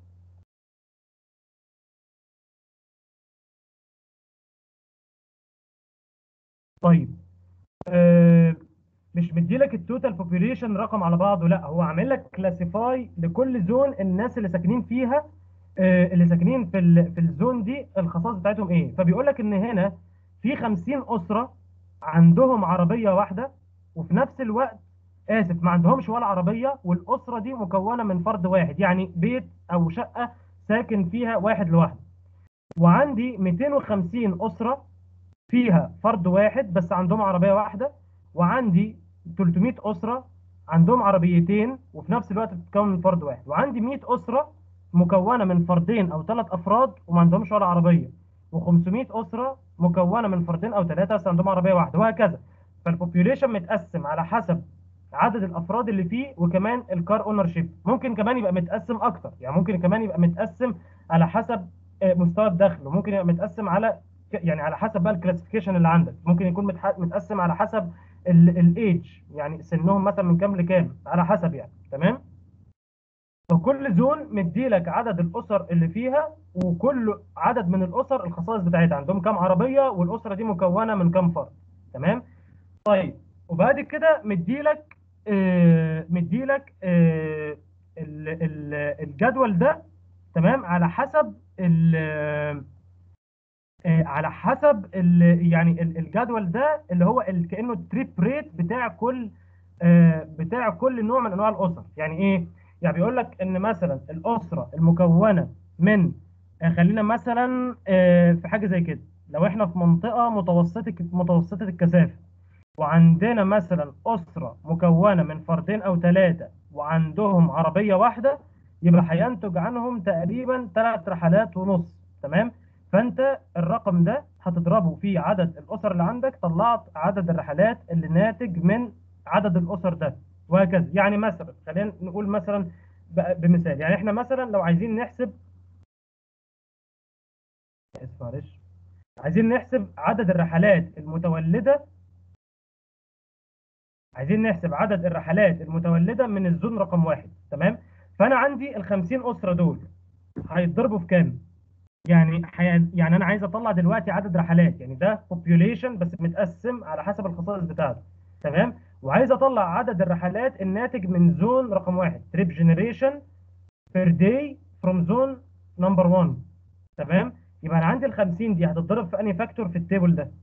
طيب آه، مش مديلك التوتال بوبيوليشن رقم على بعضه لا هو عامل لك كلاسيفاي لكل زون الناس اللي ساكنين فيها آه، اللي ساكنين في ال- في الزون دي الخصائص بتاعتهم ايه فبيقول لك ان هنا في 50 اسره عندهم عربيه واحده وفي نفس الوقت اسف ما عندهمش ولا عربيه والاسره دي مكونه من فرد واحد يعني بيت او شقه ساكن فيها واحد لوحده وعندي 250 اسره فيها فرد واحد بس عندهم عربيه واحده وعندي 300 اسره عندهم عربيتين وفي نفس الوقت بتتكون من فرد واحد وعندي 100 اسره مكونه من فردين او ثلاث افراد وما عندهمش ولا عربيه و500 اسره مكونه من فردين او ثلاثه بس عندهم عربيه واحده وهكذا فالبوبيوليشن متقسم على حسب عدد الافراد اللي فيه وكمان الكار اونر شيب ممكن كمان يبقى متقسم اكتر يعني ممكن كمان يبقى متقسم على حسب آه، مستوى الدخل وممكن يبقى متقسم على ك- يعني على حسب بقى الكلاسيفيكيشن اللي عندك ممكن يكون متح- متقسم على حسب الايدج يعني سنهم مثلا من كام لكام على حسب يعني تمام فكل زون مديلك عدد الاسر اللي فيها وكل عدد من الاسر الخصائص بتاعتها عندهم كام عربيه والاسره دي مكونه من كام فرد تمام طيب وبعد كده مديلك آه مديلك آه ال- ال- الجدول ده تمام على حسب ال آه، على حسب ال يعني ال- الجدول ده اللي هو ال- كانه التريب ريت بتاع كل آه، بتاع كل نوع من انواع الاسر يعني ايه يعني بيقول لك ان مثلا الاسره المكونه من آه، خلينا مثلا آه، في حاجه زي كده لو احنا في منطقه متوسطه متوسطه الكثافه وعندنا مثلا اسره مكونه من فردين او ثلاثه وعندهم عربيه واحده يبقى هينتج عنهم تقريبا ثلاث رحلات ونص تمام فانت الرقم ده هتضربه في عدد الاسر اللي عندك طلعت عدد الرحلات اللي ناتج من عدد الاسر ده وهكذا يعني مثلا خلينا نقول مثلا ب- بمثال يعني احنا مثلا لو عايزين نحسب اسف معلش عايزين نحسب عدد الرحلات المتولده عايزين نحسب عدد الرحلات المتولده من الزون رقم واحد تمام فانا عندي ال 50 اسره دول هيتضربوا في كام؟ يعني حي... يعني انا عايز اطلع دلوقتي عدد رحلات يعني ده population بس متقسم على حسب الخصائص بتاعته تمام وعايز اطلع عدد الرحلات الناتج من زون رقم واحد trip generation per day from zone number 1 تمام يبقى انا عندي ال 50 دي هتتضرب في انهي فاكتور في التيبل ده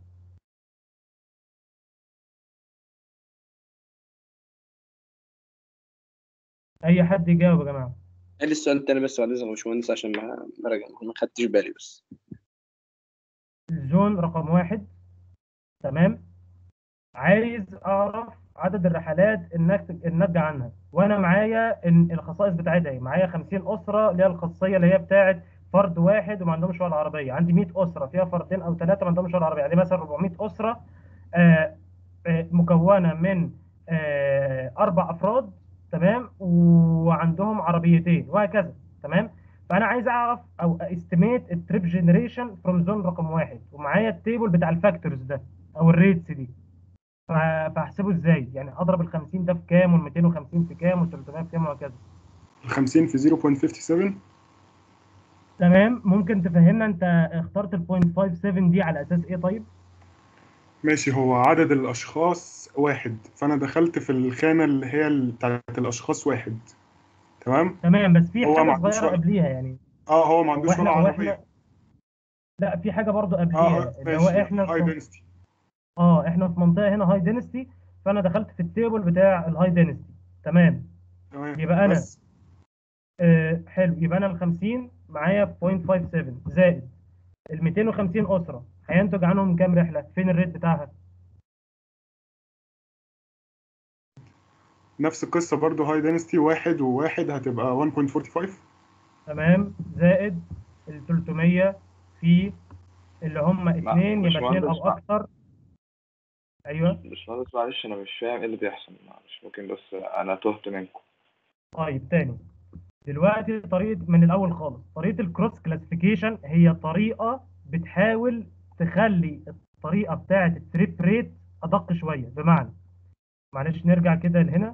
اي حد يجاوب يا جماعه قال لي السؤال التاني بس بعد اذنك يا باشمهندس عشان ما ما راجع ما خدتش بالي بس الزون رقم واحد تمام عايز اعرف عدد الرحلات الناتج الناتجه عنها وانا معايا إن الخصائص بتاعتها ايه معايا 50 اسره اللي هي الخاصيه اللي هي بتاعت فرد واحد وما عندهمش ولا عربيه عندي 100 اسره فيها فردين او ثلاثه ما عندهمش ولا عربيه يعني مثلا 400 اسره آه، آه، مكونه من آه، اربع افراد تمام وعندهم عربيتين وهكذا تمام فانا عايز اعرف او استيميت التريب جنريشن فروم زون رقم واحد ومعايا التيبل بتاع الفاكتورز ده او الريتس دي ف- فاحسبه ازاي؟ يعني اضرب ال 50 ده في كام وال 250 في كام وال 300 في كام وهكذا ال 50 في 0.57 تمام ممكن تفهمنا انت اخترت ال 0.57 دي على اساس ايه طيب؟ ماشي هو عدد الأشخاص واحد فأنا دخلت في الخانة اللي هي ال- بتاعت الأشخاص واحد تمام تمام بس في هو ما حاجه عندوش صغيره وقت. قبليها يعني اه هو ما عندوش هو ولا احنا هو عربية احنا لا في حاجه برضو اه قبليها اللي هو ماشي احنا هاي في density اه احنا في منطقه هنا هاي دينستي فانا دخلت في التيبل بتاع الهاي دينستي تمام تمام يبقى أنا- بس آه حلو يبقى انا ال 50 معايا 0.57 زائد ال 250 اسره هينتج عنهم كام رحله؟ فين الريت بتاعها؟ نفس القصة برضو هاي density واحد وواحد هتبقى 1.45 تمام زائد ال 300 في اللي هم اثنين يبقى اثنين باشمهندس او مع- اكتر ايوه باشمهندس معلش انا مش فاهم ايه اللي بيحصل معلش ممكن بس انا تهت منكم طيب تاني دلوقتي طريقه من الاول خالص طريقه الكروس كلاسيفيكيشن هي طريقه بتحاول تخلي الطريقه بتاعه التريب ريت ادق شويه بمعنى معلش نرجع كده لهنا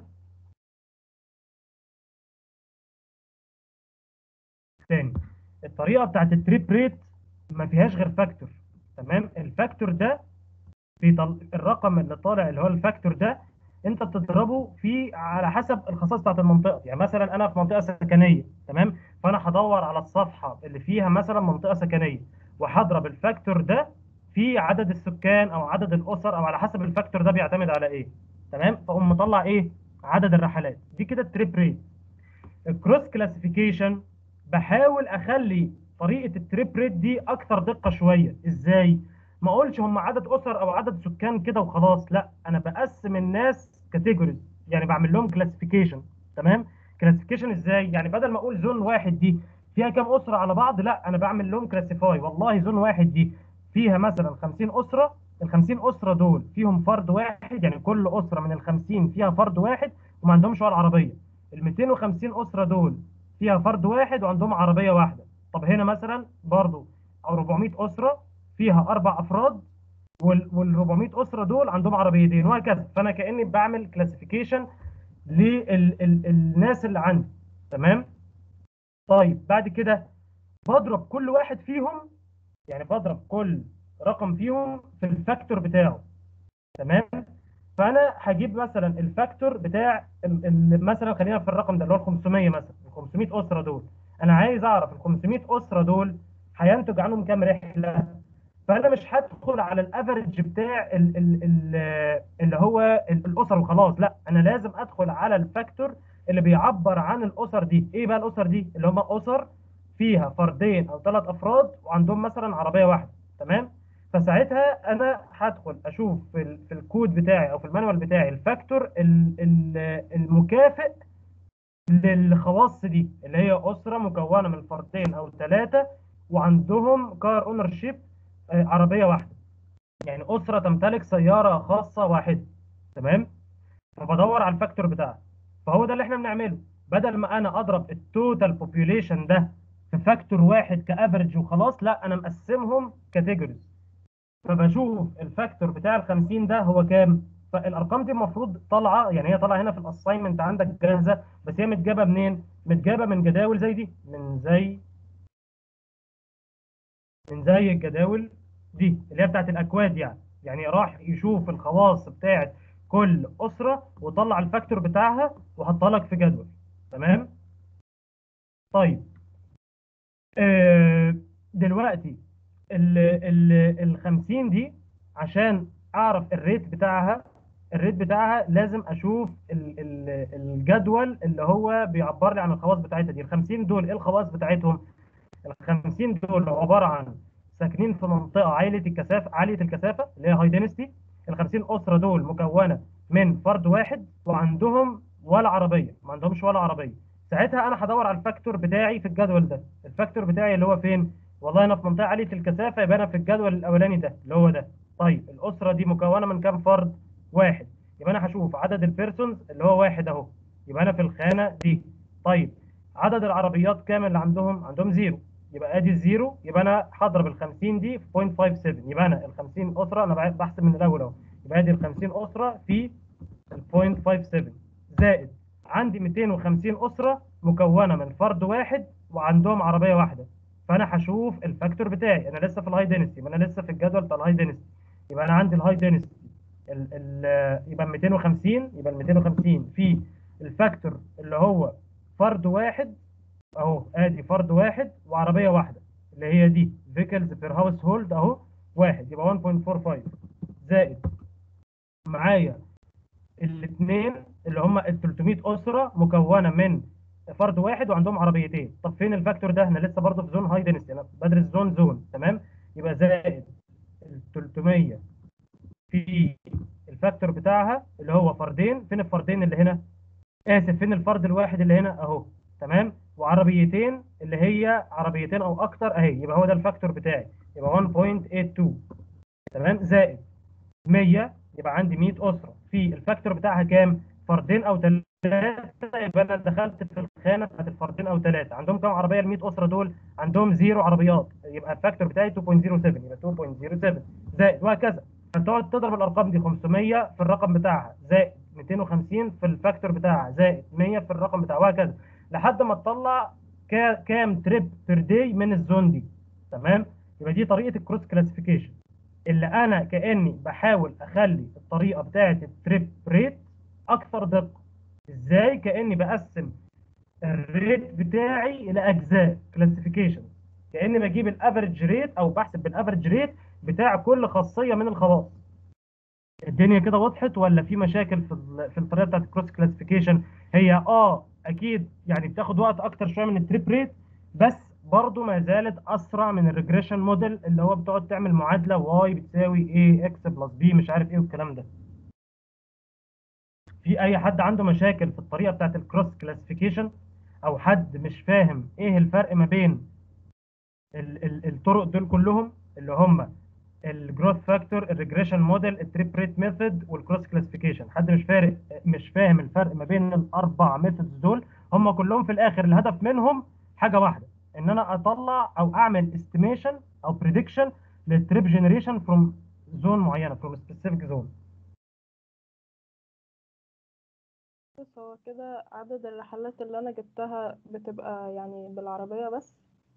تاني الطريقه بتاعه التريب ريت ما فيهاش غير فاكتور تمام الفاكتور ده بيطل... الرقم اللي طالع اللي هو الفاكتور ده انت بتضربه في على حسب الخصائص بتاعت المنطقه يعني مثلا انا في منطقه سكنيه تمام فانا هدور على الصفحه اللي فيها مثلا منطقه سكنيه وهضرب الفاكتور ده في عدد السكان او عدد الاسر او على حسب الفاكتور ده بيعتمد على ايه تمام فاقوم مطلع ايه عدد الرحلات دي كده التريب ريت الكروس كلاسيفيكيشن بحاول اخلي طريقه التريب ريت دي اكثر دقه شويه ازاي ما اقولش هم عدد اسر او عدد سكان كده وخلاص لا انا بقسم الناس كاتيجوريز يعني بعمل لهم كلاسيفيكيشن تمام كلاسيفيكيشن ازاي يعني بدل ما اقول زون واحد دي فيها كام اسره على بعض لا انا بعمل لهم كلاسيفاي والله زون واحد دي فيها مثلا 50 اسره ال 50 اسره دول فيهم فرد واحد يعني كل اسره من ال 50 فيها فرد واحد وما عندهمش ولا عربيه ال 250 اسره دول فيها فرد واحد وعندهم عربيه واحده طب هنا مثلا برضو 400 اسره فيها اربع افراد وال وال 400 اسره دول عندهم عربيتين وهكذا فانا كاني بعمل كلاسيفيكيشن للناس اللي عندي تمام طيب بعد كده بضرب كل واحد فيهم يعني بضرب كل رقم فيهم في الفاكتور بتاعه تمام فانا هجيب مثلا الفاكتور بتاع ال- ال- مثلا خلينا في الرقم ده اللي هو ال 500 مثلا ال 500 اسره دول انا عايز اعرف ال 500 اسره دول هينتج عنهم كام رحله فانا مش هدخل على الافرج بتاع ال ال ال اللي هو ال- الاسر وخلاص لا انا لازم ادخل على الفاكتور اللي بيعبر عن الاسر دي ايه بقى الاسر دي اللي هم اسر فيها فردين او ثلاث افراد وعندهم مثلا عربيه واحده تمام فساعتها انا هدخل اشوف في, ال- في الكود بتاعي او في المانوال بتاعي الفاكتور ال- ال- المكافئ للخواص دي اللي هي اسره مكونه من فردين او ثلاثه وعندهم كار اونر شيب عربيه واحده يعني اسره تمتلك سياره خاصه واحده تمام فبدور على الفاكتور بتاعها فهو ده اللي احنا بنعمله بدل ما انا اضرب التوتال بوبيوليشن ده في فاكتور واحد كافرج وخلاص لا انا مقسمهم كاتيجوريز فبشوف الفاكتور بتاع ال 50 ده هو كام فالارقام دي المفروض طالعه يعني هي طالعه هنا في الاساينمنت عندك جاهزه بس هي متجابه منين متجابه من جداول زي دي من زي من زي الجداول دي اللي هي بتاعت الاكواد يعني يعني راح يشوف الخواص بتاعت كل اسره وطلع الفاكتور بتاعها وحطها لك في جدول تمام طيب آه دلوقتي ال ال ال 50 دي عشان اعرف الريت بتاعها الريت بتاعها لازم اشوف ال ال الجدول اللي هو بيعبر لي عن الخواص بتاعتها دي ال 50 دول ايه الخواص بتاعتهم ال 50 دول عباره عن ساكنين في منطقه عاليه الكثافه عاليه الكثافه اللي هي هاي دينستي ال 50 اسره دول مكونه من فرد واحد وعندهم ولا عربيه ما عندهمش ولا عربيه ساعتها انا هدور على الفاكتور بتاعي في الجدول ده الفاكتور بتاعي اللي هو فين والله انا في منطقه عاليه الكثافه يبقى انا في الجدول الاولاني ده اللي هو ده طيب الاسره دي مكونه من كام فرد واحد يبقى انا هشوف عدد البيرسونز اللي هو واحد اهو يبقى انا في الخانه دي طيب عدد العربيات كام اللي عندهم عندهم زيرو يبقى ادي الزيرو يبقى انا هضرب ال 50 دي في 0.57 يبقى انا ال 50 اسره انا بحسب من الاول اهو يبقى ادي ال 50 اسره في ال 0.57 زائد عندي 250 اسره مكونه من فرد واحد وعندهم عربيه واحده فانا هشوف الفاكتور بتاعي انا لسه في الهاي دينستي ما انا لسه في الجدول بتاع الهاي دينستي يبقى انا عندي الهاي دينستي ال ال يبقى 250 يبقى ال 250 في الفاكتور اللي هو فرد واحد اهو ادي فرد واحد وعربيه واحده اللي هي دي فيكلز بير هاوس هولد اهو واحد يبقى 1.45 زائد معايا الاثنين اللي هم ال 300 اسره مكونه من فرد واحد وعندهم عربيتين طب فين الفاكتور ده احنا لسه برضه في زون هاي دينستي انا بدرس زون زون تمام يبقى زائد ال 300 في الفاكتور بتاعها اللي هو فردين فين الفردين اللي هنا اسف فين الفرد الواحد اللي هنا اهو تمام وعربيتين اللي هي عربيتين او اكتر اهي يبقى هو ده الفاكتور بتاعي يبقى 1.82 تمام زائد 100 يبقى عندي 100 اسره في الفاكتور بتاعها كام فردين او ثلاثه يبقى انا دخلت في الخانه بتاعت الفردين او ثلاثه عندهم كام عربيه ال 100 اسره دول عندهم زيرو عربيات يبقى الفاكتور بتاعي 2.07 يبقى 2.07 زائد وهكذا فتقعد تضرب الارقام دي 500 في الرقم بتاعها زائد 250 في الفاكتور بتاعها زائد 100 في الرقم بتاعها وهكذا لحد ما تطلع كام تريب بير داي من الزون دي تمام يبقى دي طريقه الكروس كلاسيفيكيشن اللي انا كاني بحاول اخلي الطريقه بتاعه التريب ريت اكثر دقه ازاي كاني بقسم الريت بتاعي الى اجزاء كلاسيفيكيشن كاني بجيب الافريج ريت او بحسب بالافريج ريت بتاع كل خاصيه من الخواص الدنيا كده وضحت ولا في مشاكل في في الطريقه بتاعت الكروس كلاسيفيكيشن هي اه اكيد يعني بتاخد وقت اكتر شويه من التريب ريت بس برضه ما زالت اسرع من الريجريشن موديل اللي هو بتقعد تعمل معادله واي بتساوي ايه اكس بلس بي مش عارف ايه والكلام ده في اي حد عنده مشاكل في الطريقه بتاعت الكروس كلاسيفيكيشن او حد مش فاهم ايه الفرق ما بين ال ال الطرق دول كلهم اللي هم الجروث فاكتور الريجريشن موديل التريب ريت ميثود والكروس كلاسيفيكيشن حد مش فارق مش فاهم الفرق ما بين الاربع ميثودز دول هم كلهم في الاخر الهدف منهم حاجه واحده ان انا اطلع او اعمل استيميشن او بريدكشن للتريب جنريشن فروم زون معينه فروم سبيسيفيك زون بص هو كده عدد الرحلات اللي انا جبتها بتبقى يعني بالعربية بس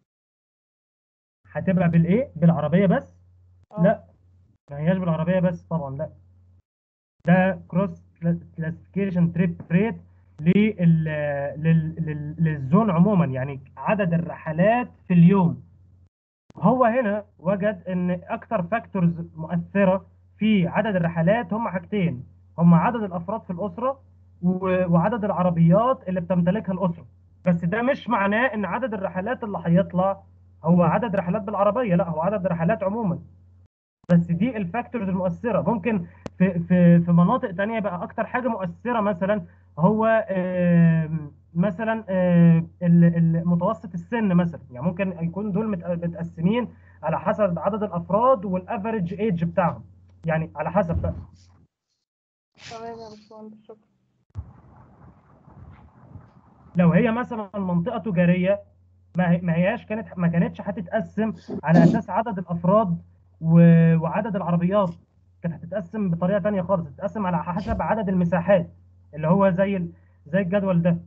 هتبقى بالايه بالعربيه بس اه لا ما هياش بالعربيه بس طبعا لا ده كروس كلاسيفيكيشن تريب ريت لل لل- لل- للزون عموما يعني عدد الرحلات في اليوم هو هنا وجد ان اكتر فاكتورز مؤثره في عدد الرحلات هم حاجتين هم عدد الافراد في الاسره و- وعدد العربيات اللي بتمتلكها الاسره بس ده مش معناه ان عدد الرحلات اللي هيطلع هو عدد رحلات بالعربيه لا هو عدد رحلات عموما بس دي الفاكتورز المؤثره ممكن في في في مناطق تانية يبقى اكتر حاجه مؤثره مثلا هو آم، مثلا آه، ال- ال- متوسط السن مثلا يعني ممكن يكون دول مت- متقسمين على حسب عدد الافراد والافريج ايج بتاعهم يعني على حسب بقى تمام يا باشمهندس شكرا لو هي مثلا منطقه تجاريه ما هي- ما هياش كانت ما كانتش هتتقسم على اساس عدد الافراد و- وعدد العربيات كانت هتتقسم بطريقه تانية خالص هتتقسم على حسب عدد المساحات اللي هو زي ال- زي الجدول ده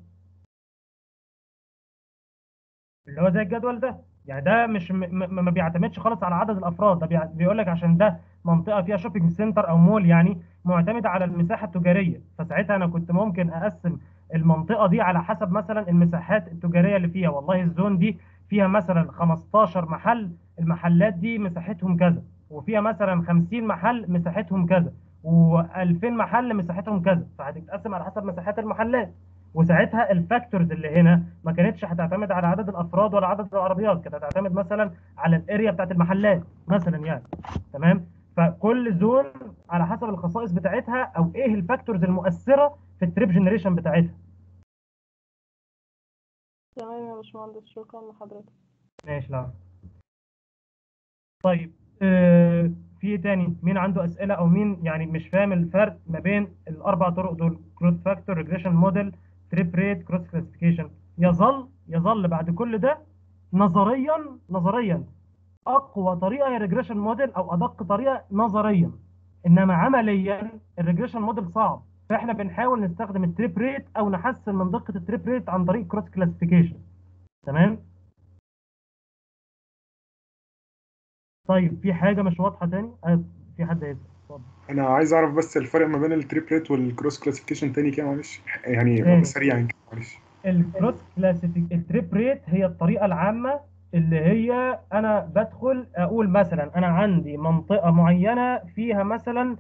اللي هو زي الجدول ده يعني ده مش م- م- ما بيعتمدش خالص على عدد الافراد ده بيع- بيقول لك عشان ده منطقه فيها شوبينج سنتر او مول يعني معتمده على المساحه التجاريه فساعتها انا كنت ممكن اقسم المنطقه دي على حسب مثلا المساحات التجاريه اللي فيها والله الزون دي فيها مثلا 15 محل المحلات دي مساحتهم كذا وفيها مثلا 50 محل مساحتهم كذا و2000 محل مساحتهم كذا فهتتقسم على حسب مساحات المحلات وساعتها الفاكتورز اللي هنا ما كانتش هتعتمد على عدد الافراد ولا عدد العربيات كانت هتعتمد مثلا على الاريا بتاعت المحلات مثلا يعني تمام فكل زون على حسب الخصائص بتاعتها او ايه الفاكتورز المؤثره في التريب جنريشن بتاعتها تمام يا باشمهندس شكرا لحضرتك ماشي لا طيب آه في ايه تاني مين عنده اسئله او مين يعني مش فاهم الفرق ما بين الاربع طرق دول كروس فاكتور ريجريشن موديل تريب ريت كروس كلاسيفيكيشن يظل يظل بعد كل ده نظريا نظريا اقوى طريقه هي ريجريشن موديل او ادق طريقه نظريا انما عمليا الريجريشن موديل صعب فاحنا بنحاول نستخدم التريب ريت او نحسن من دقه التريب ريت عن طريق كروس كلاسيفيكيشن تمام طيب في حاجه مش واضحه تاني آه، في حد هيسال اتفضل انا عايز اعرف بس الفرق ما بين التريب ريت والكروس كلاسيفيكيشن تاني كده معلش يعني تاني. سريعا كده معلش الكروس كلاسيفيك التريب ريت هي الطريقه العامه اللي هي انا بدخل اقول مثلا انا عندي منطقه معينه فيها مثلا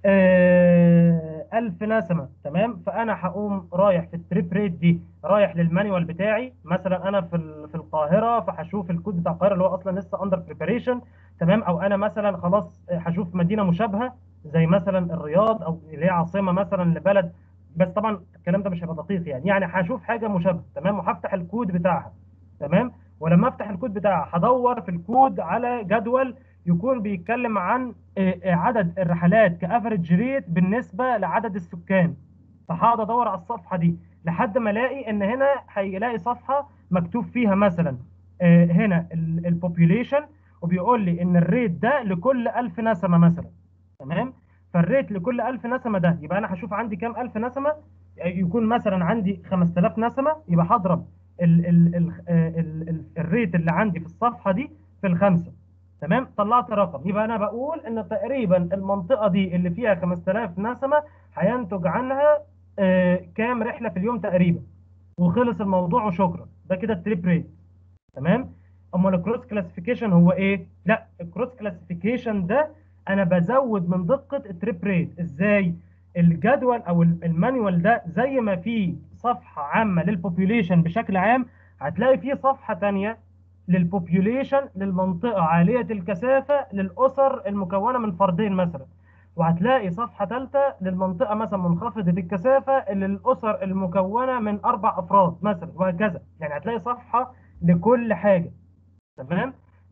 آه، ألف نسمة تمام فأنا هقوم رايح في التريب ريت دي رايح للمانيوال بتاعي مثلا أنا في ال- في القاهرة فهشوف الكود بتاع القاهرة اللي هو أصلا لسه أندر بريباريشن تمام أو أنا مثلا خلاص هشوف مدينة مشابهة زي مثلا الرياض أو اللي هي عاصمة مثلا لبلد بس طبعا الكلام ده مش هيبقى دقيق يعني يعني هشوف حاجة مشابهة تمام وهفتح الكود بتاعها تمام ولما افتح الكود بتاعها هدور في الكود على جدول يكون بيتكلم عن آه، آه، عدد الرحلات كافريج ريت بالنسبه لعدد السكان فهقعد ادور على الصفحه دي لحد ما الاقي ان هنا هيلاقي صفحه مكتوب فيها مثلا آه، هنا البوبيوليشن وبيقول لي ان الريت ده لكل 1000 نسمه مثلا تمام فالريت لكل 1000 نسمه ده يبقى انا هشوف عندي كام 1000 نسمه يكون مثلا عندي 5000 نسمه يبقى هضرب ال ال ال ال ال الريت اللي عندي في الصفحه دي في الخمسه تمام طلعت رقم يبقى انا بقول ان تقريبا المنطقه دي اللي فيها 5000 نسمه هينتج عنها آه كام رحله في اليوم تقريبا وخلص الموضوع وشكرا ده كده التريب ريت تمام امال الكروس كلاسيفيكيشن هو ايه لا الكروس كلاسيفيكيشن ده انا بزود من دقه التريب ريت ازاي الجدول او المانيوال ده زي ما فيه صفحه عامه للبوبيوليشن بشكل عام هتلاقي فيه صفحه ثانيه للبوبيوليشن للمنطقه عاليه الكثافه للاسر المكونه من فردين مثلا وهتلاقي صفحه ثالثه للمنطقه مثلا منخفضه الكثافه للاسر المكونه من اربع افراد مثلا وهكذا يعني هتلاقي صفحه لكل حاجه تمام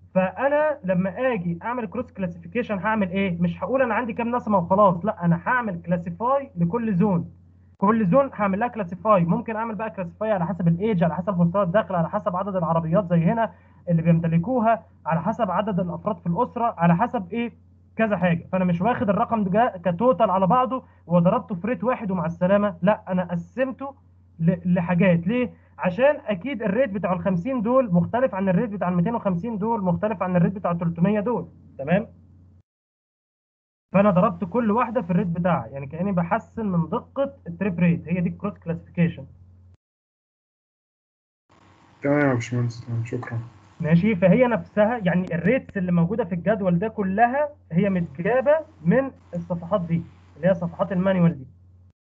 فانا لما اجي اعمل كروس كلاسيفيكيشن هعمل ايه مش هقول انا عندي كام نسمه وخلاص لا انا هعمل كلاسيفاي لكل زون كل زون هعمل لها كلاسيفاي ممكن اعمل بقى كلاسيفاي على حسب الايدج على حسب مستوى الدخل على حسب عدد العربيات زي هنا اللي بيمتلكوها على حسب عدد الافراد في الاسره على حسب ايه كذا حاجه فانا مش واخد الرقم ده كتوتال على بعضه وضربته في ريت واحد ومع السلامه لا انا قسمته ل- لحاجات ليه عشان اكيد الريت بتاع ال 50 دول مختلف عن الريت بتاع ال 250 دول مختلف عن الريت بتاع ال 300 دول تمام فانا ضربت كل واحده في الريت بتاعها يعني كاني بحسن من دقه التريب ريت هي دي الكروس كلاسيفيكيشن تمام يا باشمهندس تمام شكرا ماشي فهي نفسها يعني الريتس اللي موجوده في الجدول ده كلها هي متجابه من الصفحات دي اللي هي صفحات المانيوال دي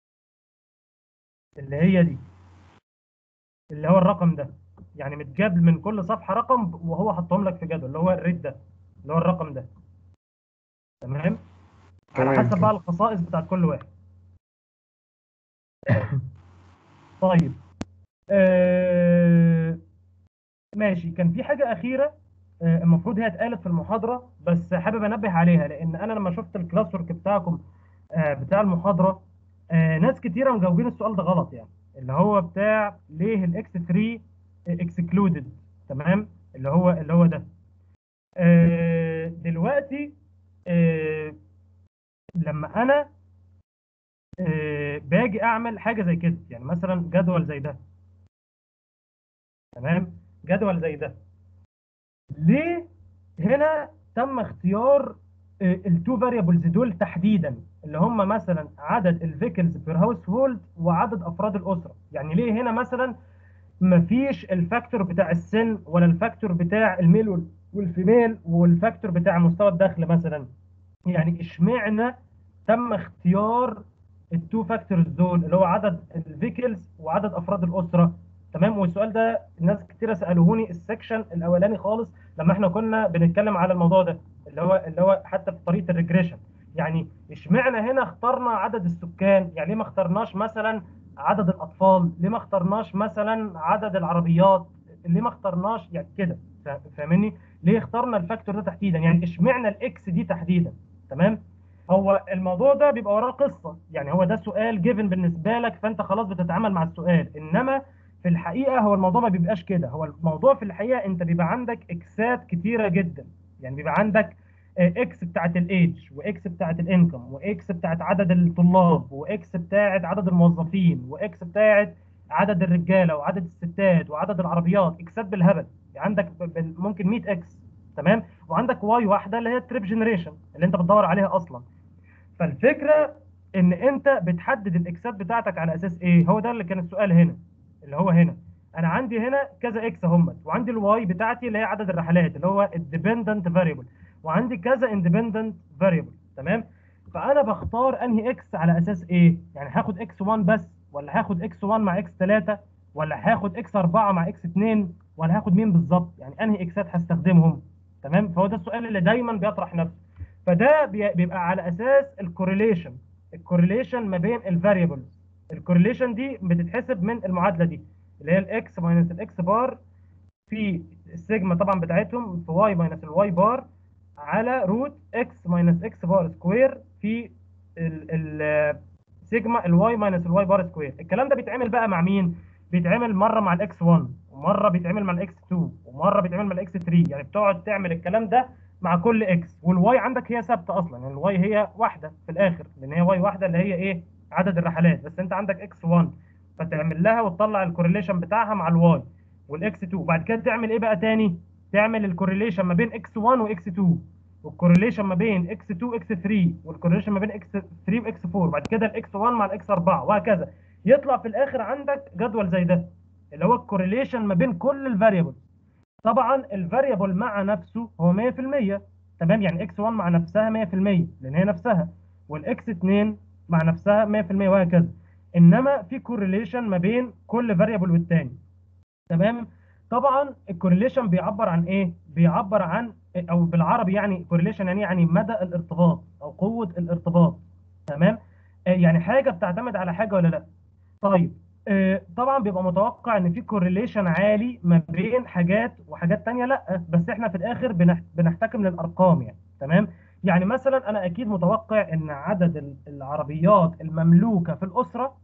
اللي هي دي اللي هو الرقم ده يعني متجاب من كل صفحه رقم وهو حطهم لك في جدول اللي هو الريت ده اللي هو الرقم ده تمام على تمام، حسب تمام. بقى الخصائص بتاعت كل واحد طيب آه ماشي كان في حاجة أخيرة آه المفروض هي اتقالت في المحاضرة بس حابب أنبه عليها لأن أنا لما شفت الكلاس ورك بتاعكم آه بتاع المحاضرة آه ناس كتيرة مجاوبين السؤال ده غلط يعني اللي هو بتاع ليه الاكس 3 اكسكلودد تمام اللي هو اللي هو ده آه، دلوقتي آه، لما انا آه، باجي اعمل حاجه زي كده يعني مثلا جدول زي ده تمام جدول زي ده ليه هنا تم اختيار التو فاريبلز دول تحديدا اللي هم مثلا عدد الفيكلز بير هاوس هولد وعدد افراد الاسره يعني ليه هنا مثلا مفيش الفاكتور بتاع السن ولا الفاكتور بتاع الميل وال- والفيميل والفاكتور بتاع مستوى الدخل مثلا يعني اشمعنى تم اختيار التو فاكتورز دول اللي هو عدد الفيكلز وعدد افراد الاسره تمام والسؤال ده ناس كتير سالوهوني السكشن الاولاني خالص لما احنا كنا بنتكلم على الموضوع ده اللي هو اللي هو حتى في طريقه الريجريشن يعني اشمعنى هنا اخترنا عدد السكان يعني ليه ما اخترناش مثلا عدد الاطفال ليه ما اخترناش مثلا عدد العربيات ليه ما اخترناش يعني كده فا- فاهمني ليه اخترنا الفاكتور ده تحديدا يعني اشمعنى الاكس دي تحديدا تمام هو الموضوع ده بيبقى وراه قصه يعني هو ده سؤال جيفن بالنسبه لك فانت خلاص بتتعامل مع السؤال انما في الحقيقه هو الموضوع ما بيبقاش كده هو الموضوع في الحقيقه انت بيبقى عندك اكسات كتيره جدا يعني بيبقى عندك آه، اكس بتاعت الايدج واكس بتاعت الانكم واكس بتاعت عدد الطلاب واكس بتاعت عدد الموظفين واكس بتاعت عدد الرجاله وعدد الستات وعدد العربيات اكسات بالهبل يعني عندك ب- ب- ممكن 100 اكس تمام وعندك واي واحده اللي هي التريب جنريشن اللي انت بتدور عليها اصلا فالفكره ان انت بتحدد الاكسات بتاعتك على اساس ايه هو ده اللي كان السؤال هنا اللي هو هنا انا عندي هنا كذا اكس اهمت وعندي الواي بتاعتي اللي هي عدد الرحلات اللي هو الديبندنت فاريبل وعندي كذا اندبندنت فاريبل تمام فانا بختار انهي اكس على اساس ايه يعني هاخد اكس 1 بس ولا هاخد اكس 1 مع اكس 3 ولا هاخد اكس 4 مع اكس 2 ولا هاخد مين بالظبط يعني انهي اكسات هستخدمهم تمام فهو ده السؤال اللي دايما بيطرح نفسه فده بي- بيبقى على اساس الكورليشن الكورليشن ما بين الفاريبلز الكورليشن دي بتتحسب من المعادله دي اللي هي الاكس ماينس الاكس بار في السيجما طبعا بتاعتهم في واي ماينس الواي بار على روت اكس ماينس اكس بار سكوير في ال ال سيجما الواي ماينس الواي بار سكوير الكلام ده بيتعمل بقى مع مين بيتعمل مره مع الاكس 1 ومره بيتعمل مع الاكس 2 ومره بيتعمل مع الاكس 3 يعني بتقعد تعمل الكلام ده مع كل اكس والواي عندك هي ثابته اصلا يعني الواي هي واحده في الاخر لان هي واي واحده اللي هي ايه عدد الرحلات بس انت عندك اكس 1 فتعمل لها وتطلع الكورليشن بتاعها مع الواي والاكس 2 وبعد كده تعمل ايه بقى تاني تعمل الكورليشن ما بين اكس 1 واكس 2 والكورليشن ما بين اكس 2 اكس 3 والكورليشن ما بين اكس 3 واكس 4 بعد كده الاكس 1 مع الاكس 4 وهكذا يطلع في الاخر عندك جدول زي ده اللي هو الكورليشن ما بين كل الفاريبل طبعا الفاريبل مع نفسه هو 100% تمام يعني اكس 1 مع نفسها 100% لان هي نفسها والاكس 2 مع نفسها 100% وهكذا انما في كورليشن ما بين كل فاريبل والتاني تمام طبعا الكورليشن بيعبر عن ايه بيعبر عن او بالعربي يعني كورليشن يعني يعني مدى الارتباط او قوه الارتباط تمام آه، يعني حاجه بتعتمد على حاجه ولا لا طيب آه، طبعا بيبقى متوقع ان في كورليشن عالي ما بين حاجات وحاجات تانية لا بس احنا في الاخر بنح- بنحتكم للارقام يعني تمام يعني مثلا انا اكيد متوقع ان عدد ال- العربيات المملوكه في الاسره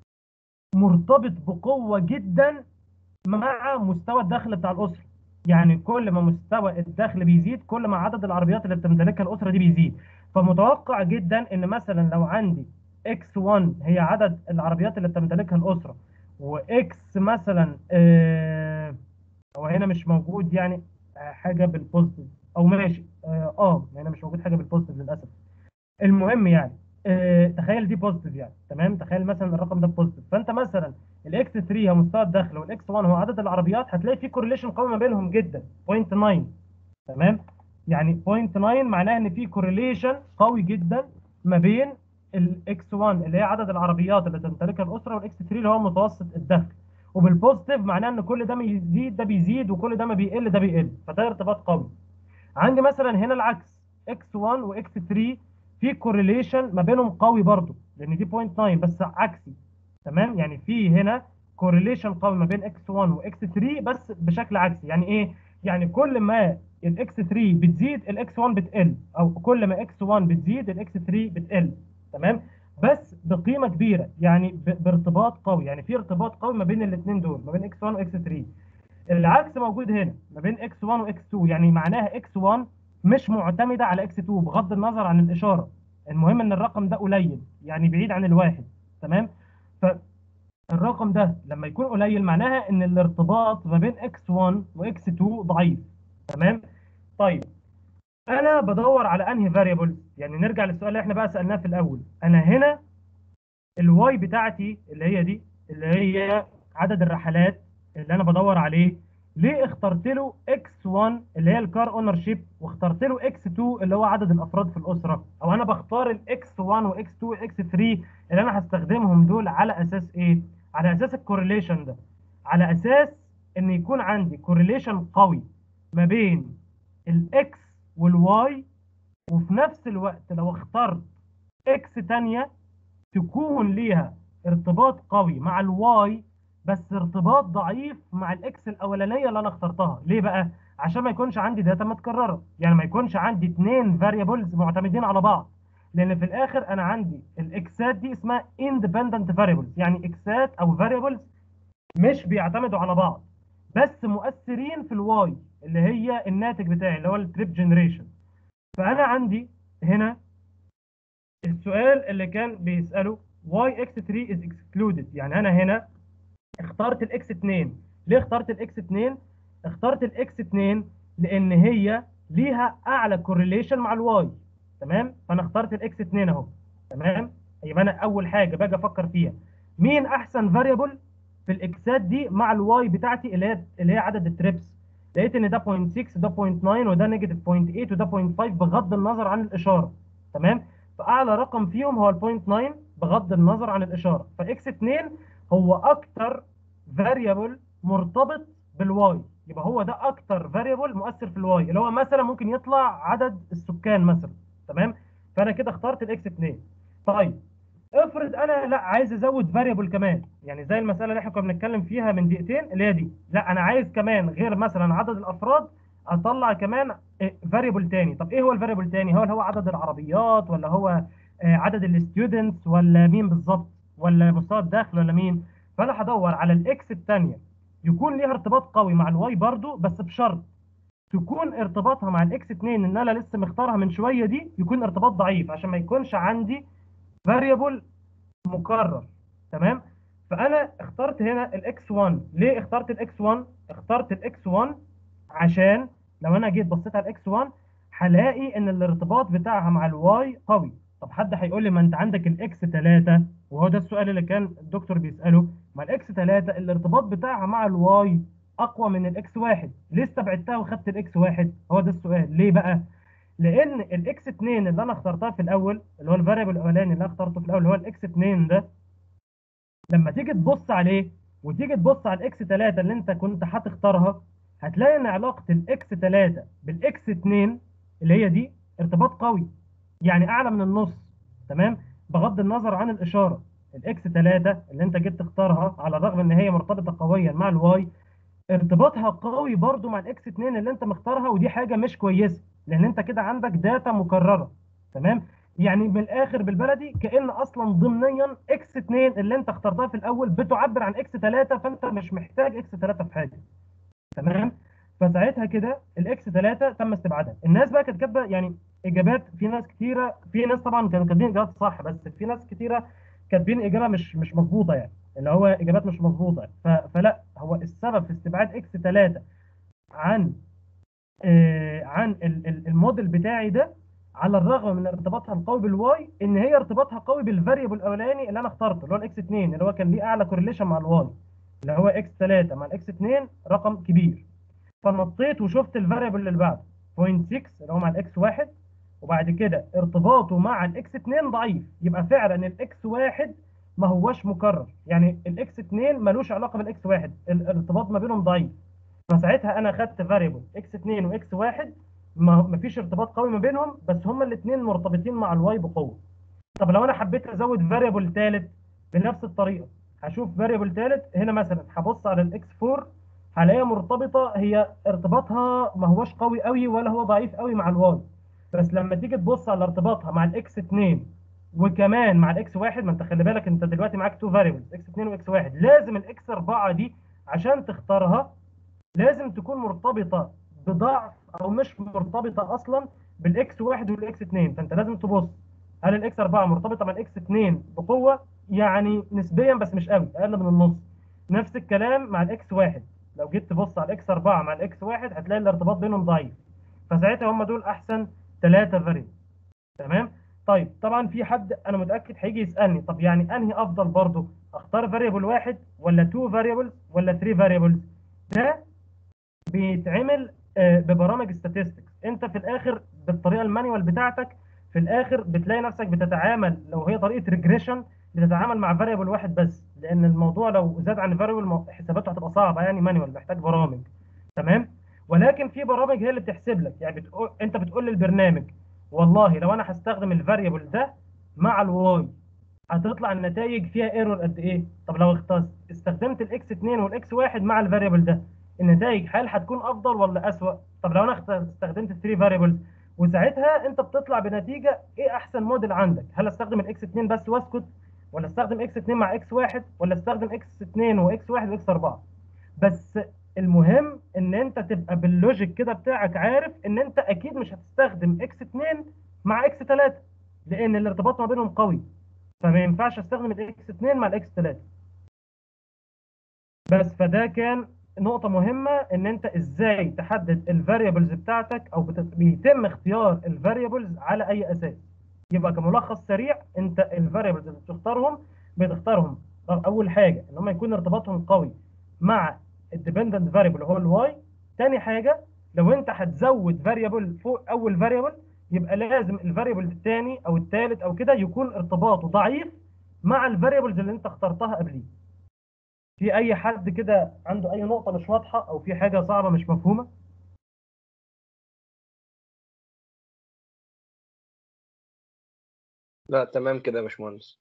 مرتبط بقوه جدا مع مستوى الدخل بتاع الاسره يعني كل ما مستوى الدخل بيزيد كل ما عدد العربيات اللي بتمتلكها الاسره دي بيزيد فمتوقع جدا ان مثلا لو عندي اكس 1 هي عدد العربيات اللي بتمتلكها الاسره واكس مثلا آه هو هنا مش موجود يعني آه، حاجه بالبوزيتيف او ماشي اه آه، هنا مش موجود حاجه بالبوزيتيف للاسف المهم يعني آه تخيل دي بوزيتيف يعني تمام تخيل مثلا الرقم ده بوزيتيف فانت مثلا الاكس 3 هو مستوى الدخل والاكس 1 هو عدد العربيات هتلاقي في كورليشن قوي ما بينهم جدا 0.9 تمام يعني 0.9 معناها ان في كورليشن قوي جدا ما بين الاكس 1 اللي هي عدد العربيات اللي تمتلكها الاسره والاكس 3 اللي هو متوسط الدخل وبالبوزيتيف معناه ان كل ده ما يزيد ده بيزيد وكل ده ما بيقل ده بيقل فده ارتباط قوي عندي مثلا هنا العكس اكس 1 واكس 3 في كورليشن ما بينهم قوي برضو لان دي 0.9 بس عكسي تمام يعني في هنا كورليشن قوي ما بين اكس 1 واكس 3 بس بشكل عكسي يعني ايه يعني كل ما الاكس 3 بتزيد الاكس 1 بتقل او كل ما اكس 1 بتزيد الاكس 3 بتقل تمام بس بقيمه كبيره يعني ب- بارتباط قوي يعني في ارتباط قوي ما بين الاثنين دول ما بين x1 واكس 3 العكس موجود هنا ما بين x1 واكس 2 يعني معناها x1 مش معتمده على x2 بغض النظر عن الاشاره المهم ان الرقم ده قليل يعني بعيد عن الواحد تمام فالرقم ده لما يكون قليل معناها ان الارتباط ما بين x1 واx2 ضعيف تمام طيب انا بدور على انهي فاريبل يعني نرجع للسؤال اللي احنا بقى سالناه في الاول انا هنا الواي بتاعتي اللي هي دي اللي هي عدد الرحلات اللي انا بدور عليه ليه اخترت له x1 اللي هي الكار اونر شيب واخترت له x2 اللي هو عدد الافراد في الاسره او انا بختار ال x1 وx2 وx3 اللي انا هستخدمهم دول على اساس ايه على اساس الكورليشن ده على اساس ان يكون عندي كورليشن قوي ما بين الاكس والواي وفي نفس الوقت لو اخترت اكس تانية تكون ليها ارتباط قوي مع الواي بس ارتباط ضعيف مع الاكس الاولانيه اللي انا اخترتها ليه بقى عشان ما يكونش عندي داتا متكرره يعني ما يكونش عندي اثنين فاريبلز معتمدين على بعض لان في الاخر انا عندي الاكسات دي اسمها independent variables يعني اكسات او variables مش بيعتمدوا على بعض بس مؤثرين في الواي اللي هي الناتج بتاعي اللي هو التريب جنريشن فانا عندي هنا السؤال اللي كان بيساله why x3 is excluded يعني انا هنا اخترت الاكس 2 ليه اخترت الاكس 2 اخترت الاكس 2 لان هي ليها اعلى كورليشن مع الواي تمام فانا اخترت الاكس 2 اهو تمام يبقى انا اول حاجه باجي افكر فيها مين احسن فاريبل في الاكسات دي مع الواي بتاعتي اللي هي اللي هي عدد التريبس لقيت ان ده 0.6 وده 0.9 وده نيجاتيف 0.8 وده 0.5 بغض النظر عن الاشاره تمام فاعلى رقم فيهم هو ال 0.9 بغض النظر عن الاشاره فاكس 2 هو اكتر فاريبل مرتبط بالواي يبقى هو ده اكتر فاريبل مؤثر في الواي اللي هو مثلا ممكن يطلع عدد السكان مثلا تمام فانا كده اخترت الاكس 2 طيب افرض انا لا عايز ازود فاريبل كمان يعني زي المساله اللي احنا كنا بنتكلم فيها من دقيقتين اللي هي دي لا انا عايز كمان غير مثلا عدد الافراد اطلع كمان فاريبل تاني طب ايه هو الفاريبل تاني هو اللي هو عدد العربيات ولا هو آه، عدد الستودنتس ولا مين بالظبط ولا مستوى الدخل ولا مين فانا هدور على الاكس الثانيه يكون ليها ارتباط قوي مع الواي برضو بس بشرط تكون ارتباطها مع الاكس 2 ان انا لسه مختارها من شويه دي يكون ارتباط ضعيف عشان ما يكونش عندي فاريبل مكرر تمام فانا اخترت هنا الاكس 1 ليه اخترت الاكس 1 اخترت الاكس 1 عشان لو انا جيت بصيت على الاكس 1 هلاقي ان الارتباط بتاعها مع الواي قوي طب حد هيقول لي ما انت عندك الاكس 3 وهو ده السؤال اللي كان الدكتور بيساله ما الاكس 3 الارتباط بتاعها مع الواي اقوى من الاكس 1 ليه استبعدتها وخدت الاكس 1 هو ده السؤال ليه بقى لان الاكس 2 اللي انا اخترتها في الاول اللي هو الفاريبل الاولاني اللي انا اخترته في الاول اللي هو الاكس 2 ده لما تيجي تبص عليه وتيجي تبص على الاكس 3 اللي انت كنت هتختارها هتلاقي ان علاقه الاكس 3 بالاكس 2 اللي هي دي ارتباط قوي يعني اعلى من النص تمام بغض النظر عن الاشاره الاكس 3 اللي انت جيت تختارها على الرغم ان هي مرتبطه قويا مع الواي ارتباطها قوي برضو مع الاكس 2 اللي انت مختارها ودي حاجه مش كويسه لان انت كده عندك داتا مكرره تمام يعني من الاخر بالبلدي كان اصلا ضمنيا اكس 2 اللي انت اخترتها في الاول بتعبر عن اكس 3 فانت مش محتاج اكس 3 في حاجه تمام فساعتها كده الاكس 3 تم استبعادها الناس بقى كانت كاتبه يعني اجابات في ناس كتيره في ناس طبعا كانوا كاتبين اجابات صح بس في ناس كتيره كاتبين اجابه مش مش مظبوطه يعني اللي هو اجابات مش مظبوطه ف- فلا هو السبب في استبعاد اكس 3 عن آه عن ال- ال- الموديل بتاعي ده على الرغم من ارتباطها القوي بالواي ان هي ارتباطها قوي بالفاريبل الاولاني اللي انا اخترته اللي هو الاكس 2 اللي هو كان ليه اعلى كورليشن مع الواي اللي هو اكس 3 مع الاكس 2 رقم كبير فنطيت وشفت الفاريبل اللي بعده 0.6 اللي هو مع الاكس 1 وبعد كده ارتباطه مع الاكس 2 ضعيف يبقى فعلا الاكس 1 ما هوش مكرر يعني الاكس 2 ملوش علاقه بالاكس 1 الارتباط ما بينهم ضعيف فساعتها انا خدت فاريبل اكس 2 واكس 1 ما ما فيش ارتباط قوي ما بينهم بس هما الاثنين مرتبطين مع الواي بقوه طب لو انا حبيت ازود فاريبل ثالث بنفس الطريقه هشوف فاريبل ثالث هنا مثلا هبص على الاكس 4 هلاقيها مرتبطه هي ارتباطها ما هوش قوي قوي ولا هو ضعيف قوي مع الواي بس لما تيجي تبص على ارتباطها مع الاكس 2 وكمان مع الاكس واحد ما انت خلي بالك انت دلوقتي معاك تو فاريبلز اكس 2 واكس واحد لازم الاكس 4 دي عشان تختارها لازم تكون مرتبطه بضعف او مش مرتبطه اصلا بالاكس واحد والاكس 2 فانت لازم تبص هل الاكس 4 مرتبطه مع الاكس 2 بقوه يعني نسبيا بس مش قوي اقل من النص نفس الكلام مع الاكس واحد لو جيت تبص على الاكس 4 مع الاكس واحد هتلاقي الارتباط بينهم ضعيف فساعتها هم دول احسن ثلاثه فاريبل تمام طيب طبعا في حد انا متاكد هيجي يسالني طب يعني انهي افضل برضه اختار فاريبل واحد ولا تو فاريبلز ولا 3 فاريبلز ده بيتعمل آه، ببرامج statistics انت في الاخر بالطريقه المانيوال بتاعتك في الاخر بتلاقي نفسك بتتعامل لو هي طريقه ريجريشن بتتعامل مع فاريبل واحد بس لان الموضوع لو زاد عن فاريبل حساباته هتبقى صعبه يعني مانيوال محتاج برامج تمام ولكن في برامج هي اللي بتحسب لك يعني بتقول انت بتقول للبرنامج والله لو انا هستخدم الفاريبل ده مع الواي هتطلع النتائج فيها ايرور قد ايه طب لو اختص- استخدمت الاكس 2 والاكس 1 مع الفاريبل ده النتائج هل هتكون افضل ولا اسوأ طب لو انا اخت- استخدمت 3 فاريبلز وساعتها انت بتطلع بنتيجه ايه احسن موديل عندك هل استخدم الاكس 2 بس واسكت ولا استخدم اكس 2 مع اكس 1 ولا استخدم اكس 2 واكس 1 واكس 4 بس المهم ان انت تبقى باللوجيك كده بتاعك عارف ان انت اكيد مش هتستخدم اكس 2 مع اكس 3 لان الارتباط ما بينهم قوي فما ينفعش استخدم الاكس 2 مع الاكس 3 بس فده كان نقطة مهمة ان انت ازاي تحدد الفاريبلز بتاعتك او بت- بيتم اختيار الفاريبلز على اي اساس يبقى كملخص سريع انت الفاريبلز اللي بتختارهم بتختارهم اول حاجة ان هم يكون ارتباطهم قوي مع الديبندنت فاريبل اللي هو الواي تاني حاجة لو انت هتزود فاريبل فوق اول فاريبل يبقى لازم الفاريبل الثاني او الثالث او كده يكون ارتباطه ضعيف مع الفاريبلز اللي انت اخترتها قبليه في اي حد كده عنده اي نقطة مش واضحة او في حاجة صعبة مش مفهومة لا تمام كده يا باشمهندس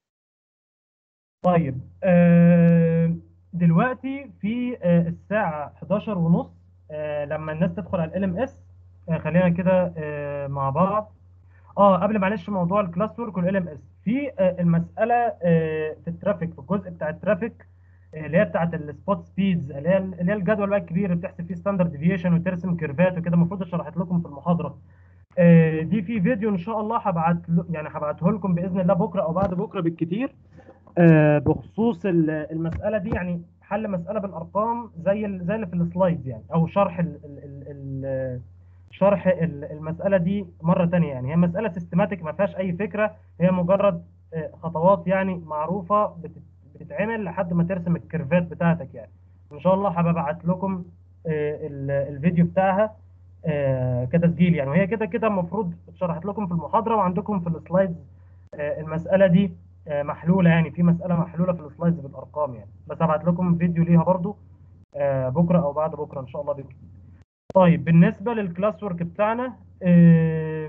طيب آه، دلوقتي في آه، الساعة 11 ونص آه، لما الناس تدخل على ال ام اس خلينا كده آه، مع بعض اه قبل معلش موضوع الكلاس ورك والال ام اس في آه، المسألة آه، في الترافيك في الجزء بتاع الترافيك آه، اللي هي بتاعت السبوت سبيدز اللي هي اللي هي الجدول بقى الكبير اللي بتحسب فيه ستاندرد ديفيشن وترسم كيرفات وكده المفروض شرحت لكم في المحاضرة آه، دي في فيديو ان شاء الله هبعت يعني هبعته لكم باذن الله بكره او بعد بكره بالكتير آه، بخصوص ال- المساله دي يعني حل مساله بالارقام زي ال- زي اللي في السلايد يعني او شرح ال ال ال ال شرح ال- المساله دي مره تانية يعني هي مساله سيستماتيك ما فيهاش اي فكره هي مجرد آه، خطوات يعني معروفه بتت- بتتعمل لحد ما ترسم الكيرفات بتاعتك يعني ان شاء الله هبقى ابعت لكم آه، ال- الفيديو بتاعها آه، كتسجيل يعني وهي كده كده المفروض اتشرحت لكم في المحاضره وعندكم في السلايدز آه، المساله دي آه، محلوله يعني في مساله محلوله في السلايدز بالارقام يعني بس هبعت لكم فيديو ليها برضو آه، بكره او بعد بكره ان شاء الله بكره طيب بالنسبه للكلاس ورك بتاعنا آه،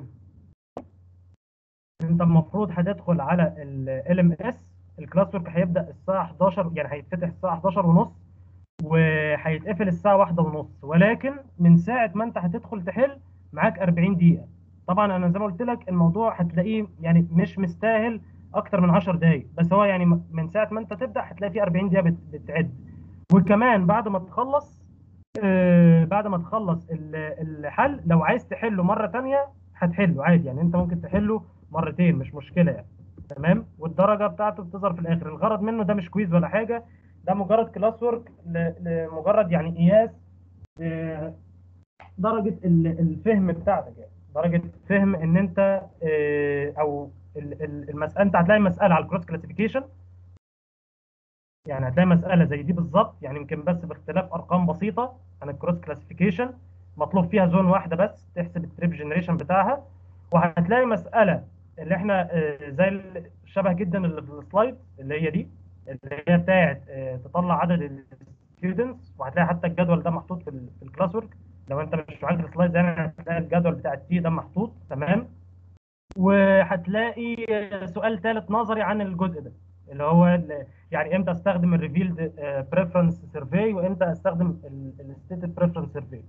انت المفروض هتدخل على ال ام اس الكلاس ورك هيبدا الساعه 11 يعني هيتفتح الساعه 11 ونص وهيتقفل الساعه واحدة ونص ولكن من ساعه ما انت هتدخل تحل معاك 40 دقيقه طبعا انا زي ما قلت لك الموضوع هتلاقيه يعني مش مستاهل اكتر من 10 دقائق بس هو يعني م- من ساعه ما انت تبدا هتلاقي فيه 40 دقيقه بت- بتعد وكمان بعد ما تخلص آه، بعد ما تخلص ال- الحل لو عايز تحله مره تانية هتحله عادي يعني انت ممكن تحله مرتين مش مشكله يعني تمام والدرجه بتاعته بتظهر في الاخر الغرض منه ده مش كويز ولا حاجه ده مجرد كلاس ورك لمجرد يعني قياس آه، درجه ال- الفهم بتاعتك يعني درجه فهم ان انت آه، او ال- ال- المساله انت هتلاقي مساله على الكروس كلاسيفيكيشن يعني هتلاقي مساله زي دي بالظبط يعني يمكن بس باختلاف ارقام بسيطه عن الكروس كلاسيفيكيشن مطلوب فيها زون واحده بس تحسب التريب جنريشن بتاعها وهتلاقي مساله اللي احنا آه، زي ال- شبه جدا اللي في السلايد اللي هي دي اللي هي بتاعت آه، تطلع عدد الستودنتس وهتلاقي حتى الجدول ده محطوط في ال- في الكلاس ورك لو انت مش معاك السلايد يعني هتلاقي الجدول بتاع التي ده محطوط تمام وهتلاقي سؤال ثالث نظري عن الجزء ده اللي هو ال- يعني امتى استخدم الريفيلد بريفرنس سيرفي وامتى استخدم الستيتد بريفرنس سيرفي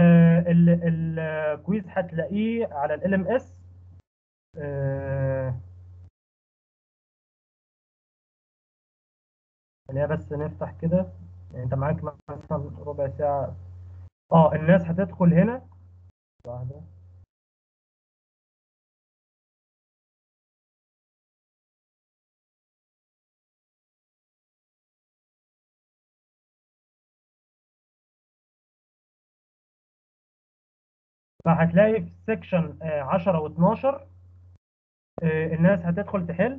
الكويز هتلاقيه على ال ام اس اللي هي بس نفتح كده يعني انت معاك مثلا ربع ساعة اه الناس هتدخل هنا واحدة فهتلاقي في سيكشن 10 و12 الناس هتدخل تحل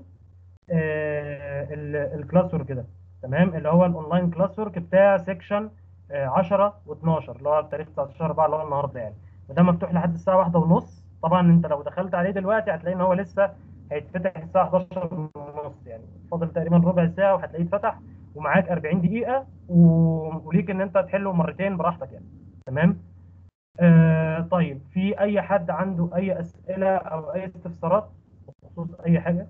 الكلاس ورك ده تمام اللي هو الاونلاين كلاس ورك بتاع سيكشن 10 و12 اللي هو بتاريخ 19 4 اللي هو النهارده يعني وده مفتوح لحد الساعه واحدة ونص طبعا انت لو دخلت عليه دلوقتي هتلاقي ان هو لسه هيتفتح الساعه 11 ونص يعني فاضل تقريبا ربع ساعه وهتلاقيه اتفتح ومعاك 40 دقيقه و- وليك ان انت تحله مرتين براحتك يعني تمام آه طيب في اي حد عنده اي اسئله او اي استفسارات بخصوص اي حاجه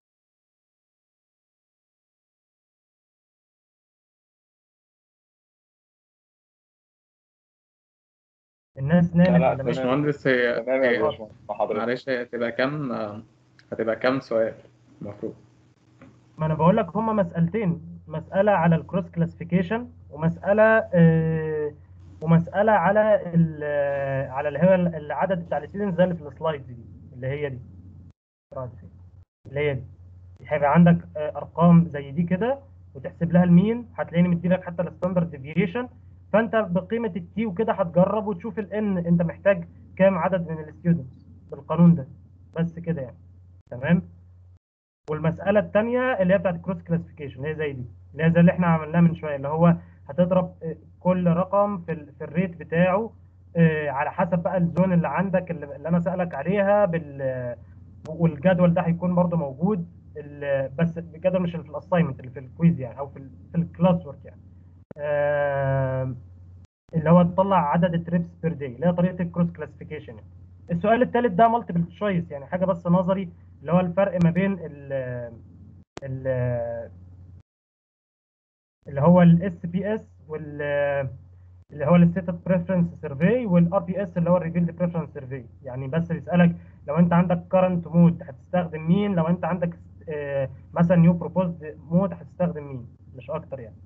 الناس لا نامت لا ولا مش باشمهندس هي تمام يا هي باشمهندس مع حضرتك معلش هي هتبقى كام هتبقى كام سؤال المفروض ما انا بقول لك هما مسألتين مسألة على الكروس كلاسيفيكيشن ومسألة آه ومسألة على ال على اللي هو العدد بتاع الستودنتس ده اللي في السلايدز دي اللي هي دي اللي هي دي هيبقى عندك آه، ارقام زي دي كده وتحسب لها المين هتلاقيني مديلك حتى الستاندرد ديفيشن فانت بقيمه التي وكده هتجرب وتشوف الان انت محتاج كام عدد من الستودنتس بالقانون ده بس كده يعني تمام والمساله الثانيه اللي هي بتاعت الكروس كلاسيفيكيشن اللي هي زي دي اللي هي زي اللي احنا عملناها من شويه اللي هو هتضرب آه، كل رقم في ال- في الريت بتاعه آه، على حسب بقى الزون اللي عندك اللي اللي انا سالك عليها بال والجدول ده هيكون برضو موجود ال- بس الجدول مش اللي في الاساينمنت اللي في الكويز يعني او في ال في الكلاس ورك يعني آم، اللي هو تطلع عدد التريبس بير داي اللي هي طريقه الكروس كلاسيفيكيشن يعني. السؤال الثالث ده مالتيبل تشويس يعني حاجه بس نظري اللي هو الفرق ما بين ال ال اللي هو الاس بي اس وال اللي هو الستيتد بريفرنس سيرفي والار بي اس اللي هو الريفيلد بريفرنس سيرفي يعني بس بيسالك لو انت عندك كرنت مود هتستخدم مين لو انت عندك آه، مثلا نيو بروبوزد مود هتستخدم مين مش اكتر يعني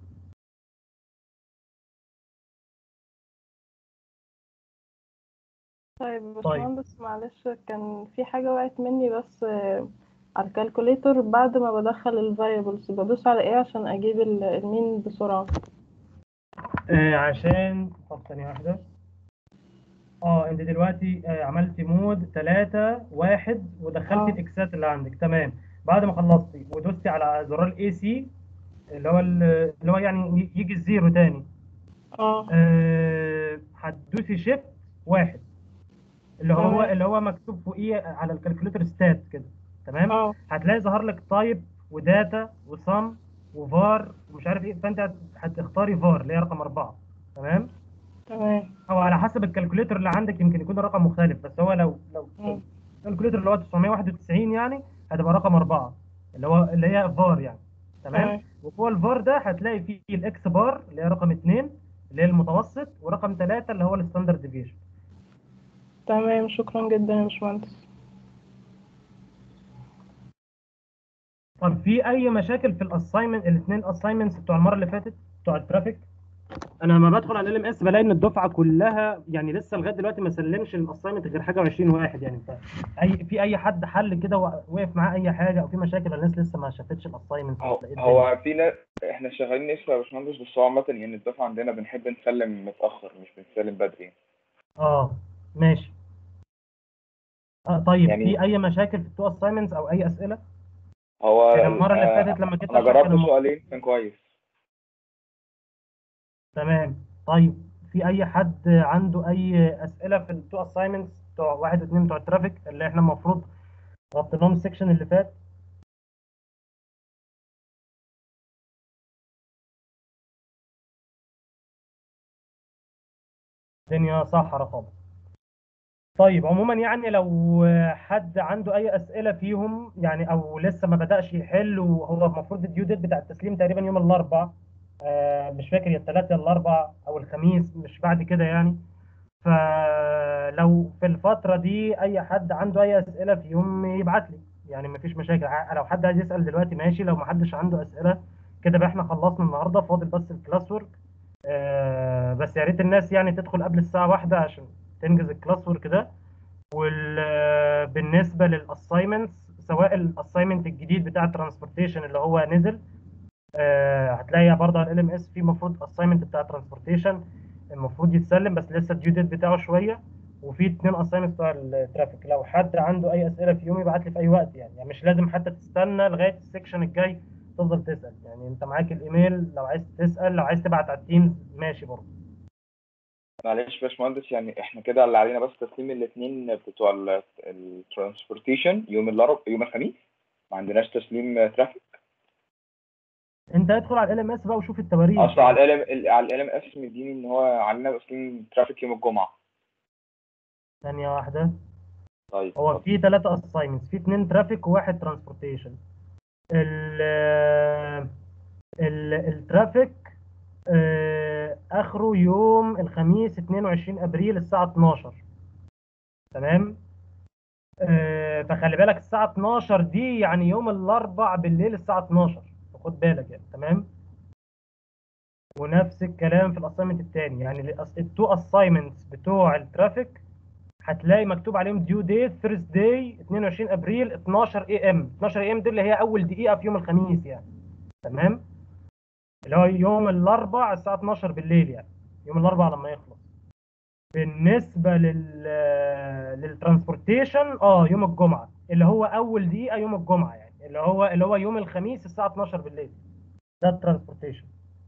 طيب يا باشمهندس معلش كان في حاجة وقعت مني بس آه، على الكالكوليتر بعد ما بدخل الفاريبلز بدوس على ايه عشان اجيب ال- المين بسرعة آه عشان طب ثانية واحدة اه انت دلوقتي آه عملتي مود 3 1 ودخلتي آه. الاكسات اللي عندك تمام بعد ما خلصتي ودوستي على زرار الاي سي اللي هو ال- اللي هو يعني ي- يجي الزيرو تاني اه آه، هتدوسي شيفت واحد اللي هو تمام. اللي هو مكتوب فوقيه على الكالكوليتر ستات كده تمام اه هتلاقي ظهر لك تايب وداتا وسم وفار ومش عارف ايه فانت هت- هتختاري فار اللي هي رقم اربعه تمام تمام او على حسب الكالكوليتر اللي عندك يمكن يكون الرقم مختلف بس هو لو لو مم. الكالكوليتر اللي هو 991 يعني هتبقى رقم اربعه اللي هو اللي هي فار يعني تمام تمام وفوق الفار ده هتلاقي فيه الاكس بار اللي هي رقم اثنين اللي هي المتوسط ورقم ثلاثه اللي هو الستاندرد ديفيشن تمام شكرا جدا يا باشمهندس طب في اي مشاكل في الاساينمنت الاثنين اساينمنتس بتوع المره اللي فاتت بتوع الترافيك انا لما بدخل على ال ام اس بلاقي ان الدفعه كلها يعني لسه لغايه دلوقتي ما سلمش الاساينمنت غير حاجه و20 واحد يعني ف اي في اي حد حل كده وقف معاه اي حاجه او في مشاكل الناس لسه ما شافتش الاساينمنت هو هو في ناس احنا شغالين نسبة يا باشمهندس بس هو عامة يعني الدفعة عندنا بنحب نسلم متأخر مش بنسلم بدري اه ماشي اه طيب يعني- في اي مشاكل في التو اساينمنتس او اي اسئله هو يعني المره اللي آه، فاتت لما جيت انا أشرح جربت كان الم- سؤالين كان كويس تمام طيب في اي حد عنده اي اسئله في التو اساينمنتس بتوع واحد واثنين بتوع الترافيك اللي احنا المفروض غطيناهم السكشن اللي فات الدنيا صحرا خالص طيب عموما يعني لو حد عنده اي اسئله فيهم يعني او لسه ما بداش يحل وهو المفروض الديو ديت بتاع التسليم تقريبا يوم الاربع آه مش فاكر يا الثلاث يا الاربع او الخميس مش بعد كده يعني فلو في الفتره دي اي حد عنده اي اسئله فيهم يبعت لي يعني مفيش مشاكل ع- لو حد عايز يسال دلوقتي ماشي لو ما حدش عنده اسئله كده بقى احنا خلصنا النهارده فاضل بس الكلاس ورك آه بس يا ريت الناس يعني تدخل قبل الساعه واحدة عشان تنجز الكلاس ورك ده وبالنسبه للاساينمنتس سواء الاساينمنت الجديد بتاع الترانسبورتيشن اللي هو نزل آه هتلاقي برضه على ال ام اس في المفروض اساينمنت بتاع ترانسبورتيشن المفروض يتسلم بس لسه الديو ديت بتاعه شويه وفي اتنين اساينمنت بتوع الترافيك لو حد عنده اي اسئله في يوم يبعت لي في اي وقت يعني, يعني مش لازم حتى تستنى لغايه السكشن الجاي تفضل تسال يعني انت معاك الايميل لو عايز تسال لو عايز تبعت على التيمز ماشي برضه معلش يا باشمهندس يعني احنا كده اللي علينا بس تسليم الاثنين بتوع الترانسبورتيشن يوم الاربع يوم الخميس ما عندناش تسليم ترافيك انت ادخل على ال ام اس بقى وشوف التواريخ اصل على ال على ال ام اس مديني ان هو علينا تسليم ترافيك يوم الجمعه ثانيه واحده طيب هو في ثلاثة اساينمنتس في اثنين ترافيك وواحد ترانسبورتيشن ال ال الترافيك آه، اخره يوم الخميس 22 ابريل الساعه 12 تمام آه، فخلي بالك الساعه 12 دي يعني يوم الاربع بالليل الساعه 12 خد بالك يعني تمام ونفس الكلام في الاساينمنت الثاني يعني التو اساينمنتس بتوع الترافيك هتلاقي مكتوب عليهم ديو ديت ثيرزداي 22 ابريل 12 اي ام 12 اي ام دي اللي هي اول دقيقه في يوم الخميس يعني تمام اللي هو يوم الاربع الساعه 12 بالليل يعني يوم الاربع لما يخلص بالنسبه لل للترانسبورتيشن اه يوم الجمعه اللي هو اول دقيقه يوم الجمعه يعني اللي هو اللي هو يوم الخميس الساعه 12 بالليل ده الترانسبورتيشن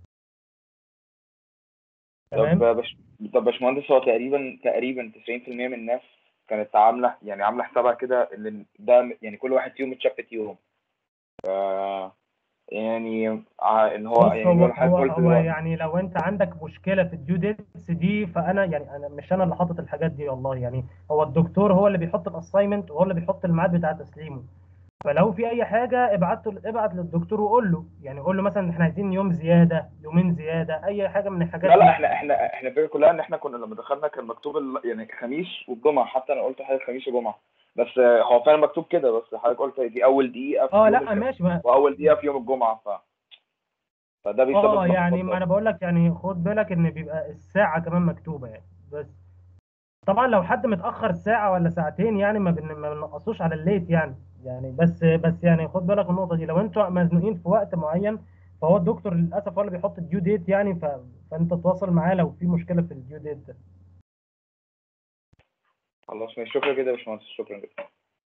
طب باش... طب باشمهندس هو تقريبا تقريبا 90% من الناس كانت عامله يعني عامله حسابها كده ان ده يعني كل واحد فيهم اتشفت يوم ف يعني ع- ان هو بص يعني هو زي ما حضرتك هو, قلت هو دلوقتي يعني يعني لو انت عندك مشكله في الديو ديتس دي فانا يعني انا مش انا اللي حاطط الحاجات دي والله يعني هو الدكتور هو اللي بيحط الاساينمنت وهو اللي بيحط الميعاد بتاع تسليمه فلو في اي حاجه ابعته ابعت للدكتور وقول له يعني قول له مثلا احنا عايزين يوم زياده يومين زياده اي حاجه من الحاجات لا لا دي احنا احنا احنا الفكره كلها ان احنا كنا لما دخلنا كان مكتوب ال... يعني خميس والجمعه حتى انا قلت حضرتك خميس وجمعه بس آه، هو فعلا مكتوب كده بس حضرتك قلت دي اول دقيقه في اه يوم لا الخميس ماشي ما واول دقيقه في يوم الجمعه ف فده بيسبب اه يعني ما لخبطه انا بقول لك يعني خد بالك ان بيبقى الساعه كمان مكتوبه يعني بس طبعا لو حد متاخر ساعه ولا ساعتين يعني ما بن- ما بنقصوش على الليت يعني يعني بس بس يعني خد بالك من النقطه دي لو انتوا مزنوقين في وقت معين فهو الدكتور للاسف هو اللي بيحط الديو ديت يعني ف... فانت تتواصل معاه لو في مشكله في الديو ديت ده خلاص ماشي شكرا جدا يا باشمهندس شكرا جدا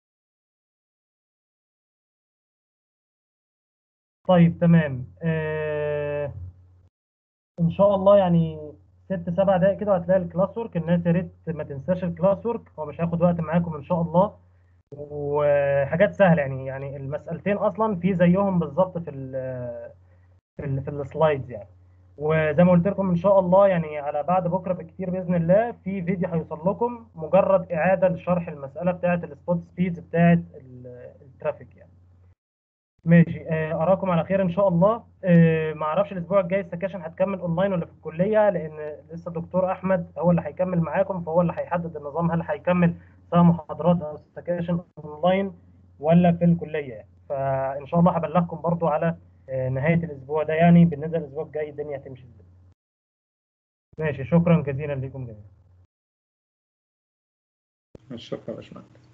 طيب تمام آه... ان شاء الله يعني ست سبع دقايق كده وهتلاقي الكلاس ورك الناس يا ريت ما تنساش الكلاس ورك هو مش هياخد وقت معاكم ان شاء الله وحاجات سهله يعني يعني المسألتين اصلا في زيهم بالظبط في ال في ال في السلايدز يعني وزي ما قلت لكم ان شاء الله يعني على بعد بكره بكتير باذن الله في فيديو هيوصل لكم مجرد اعاده لشرح المساله بتاعه السبوت سبيدز بتاعه ال- الترافيك يعني ماشي آه، اراكم على خير ان شاء الله آه، ما اعرفش الاسبوع الجاي السكاشن هتكمل اونلاين ولا في الكليه لان لسه الدكتور احمد هو اللي هيكمل معاكم فهو اللي هيحدد النظام هل هيكمل سواء محاضرات او سكاشن اونلاين ولا في الكليه يعني فان شاء الله هبلغكم برضو على آه، نهايه الاسبوع ده يعني بالنسبه للاسبوع الجاي الدنيا هتمشي ازاي ماشي شكرا جزيلا لكم جميعا شكرا يا باشمهندس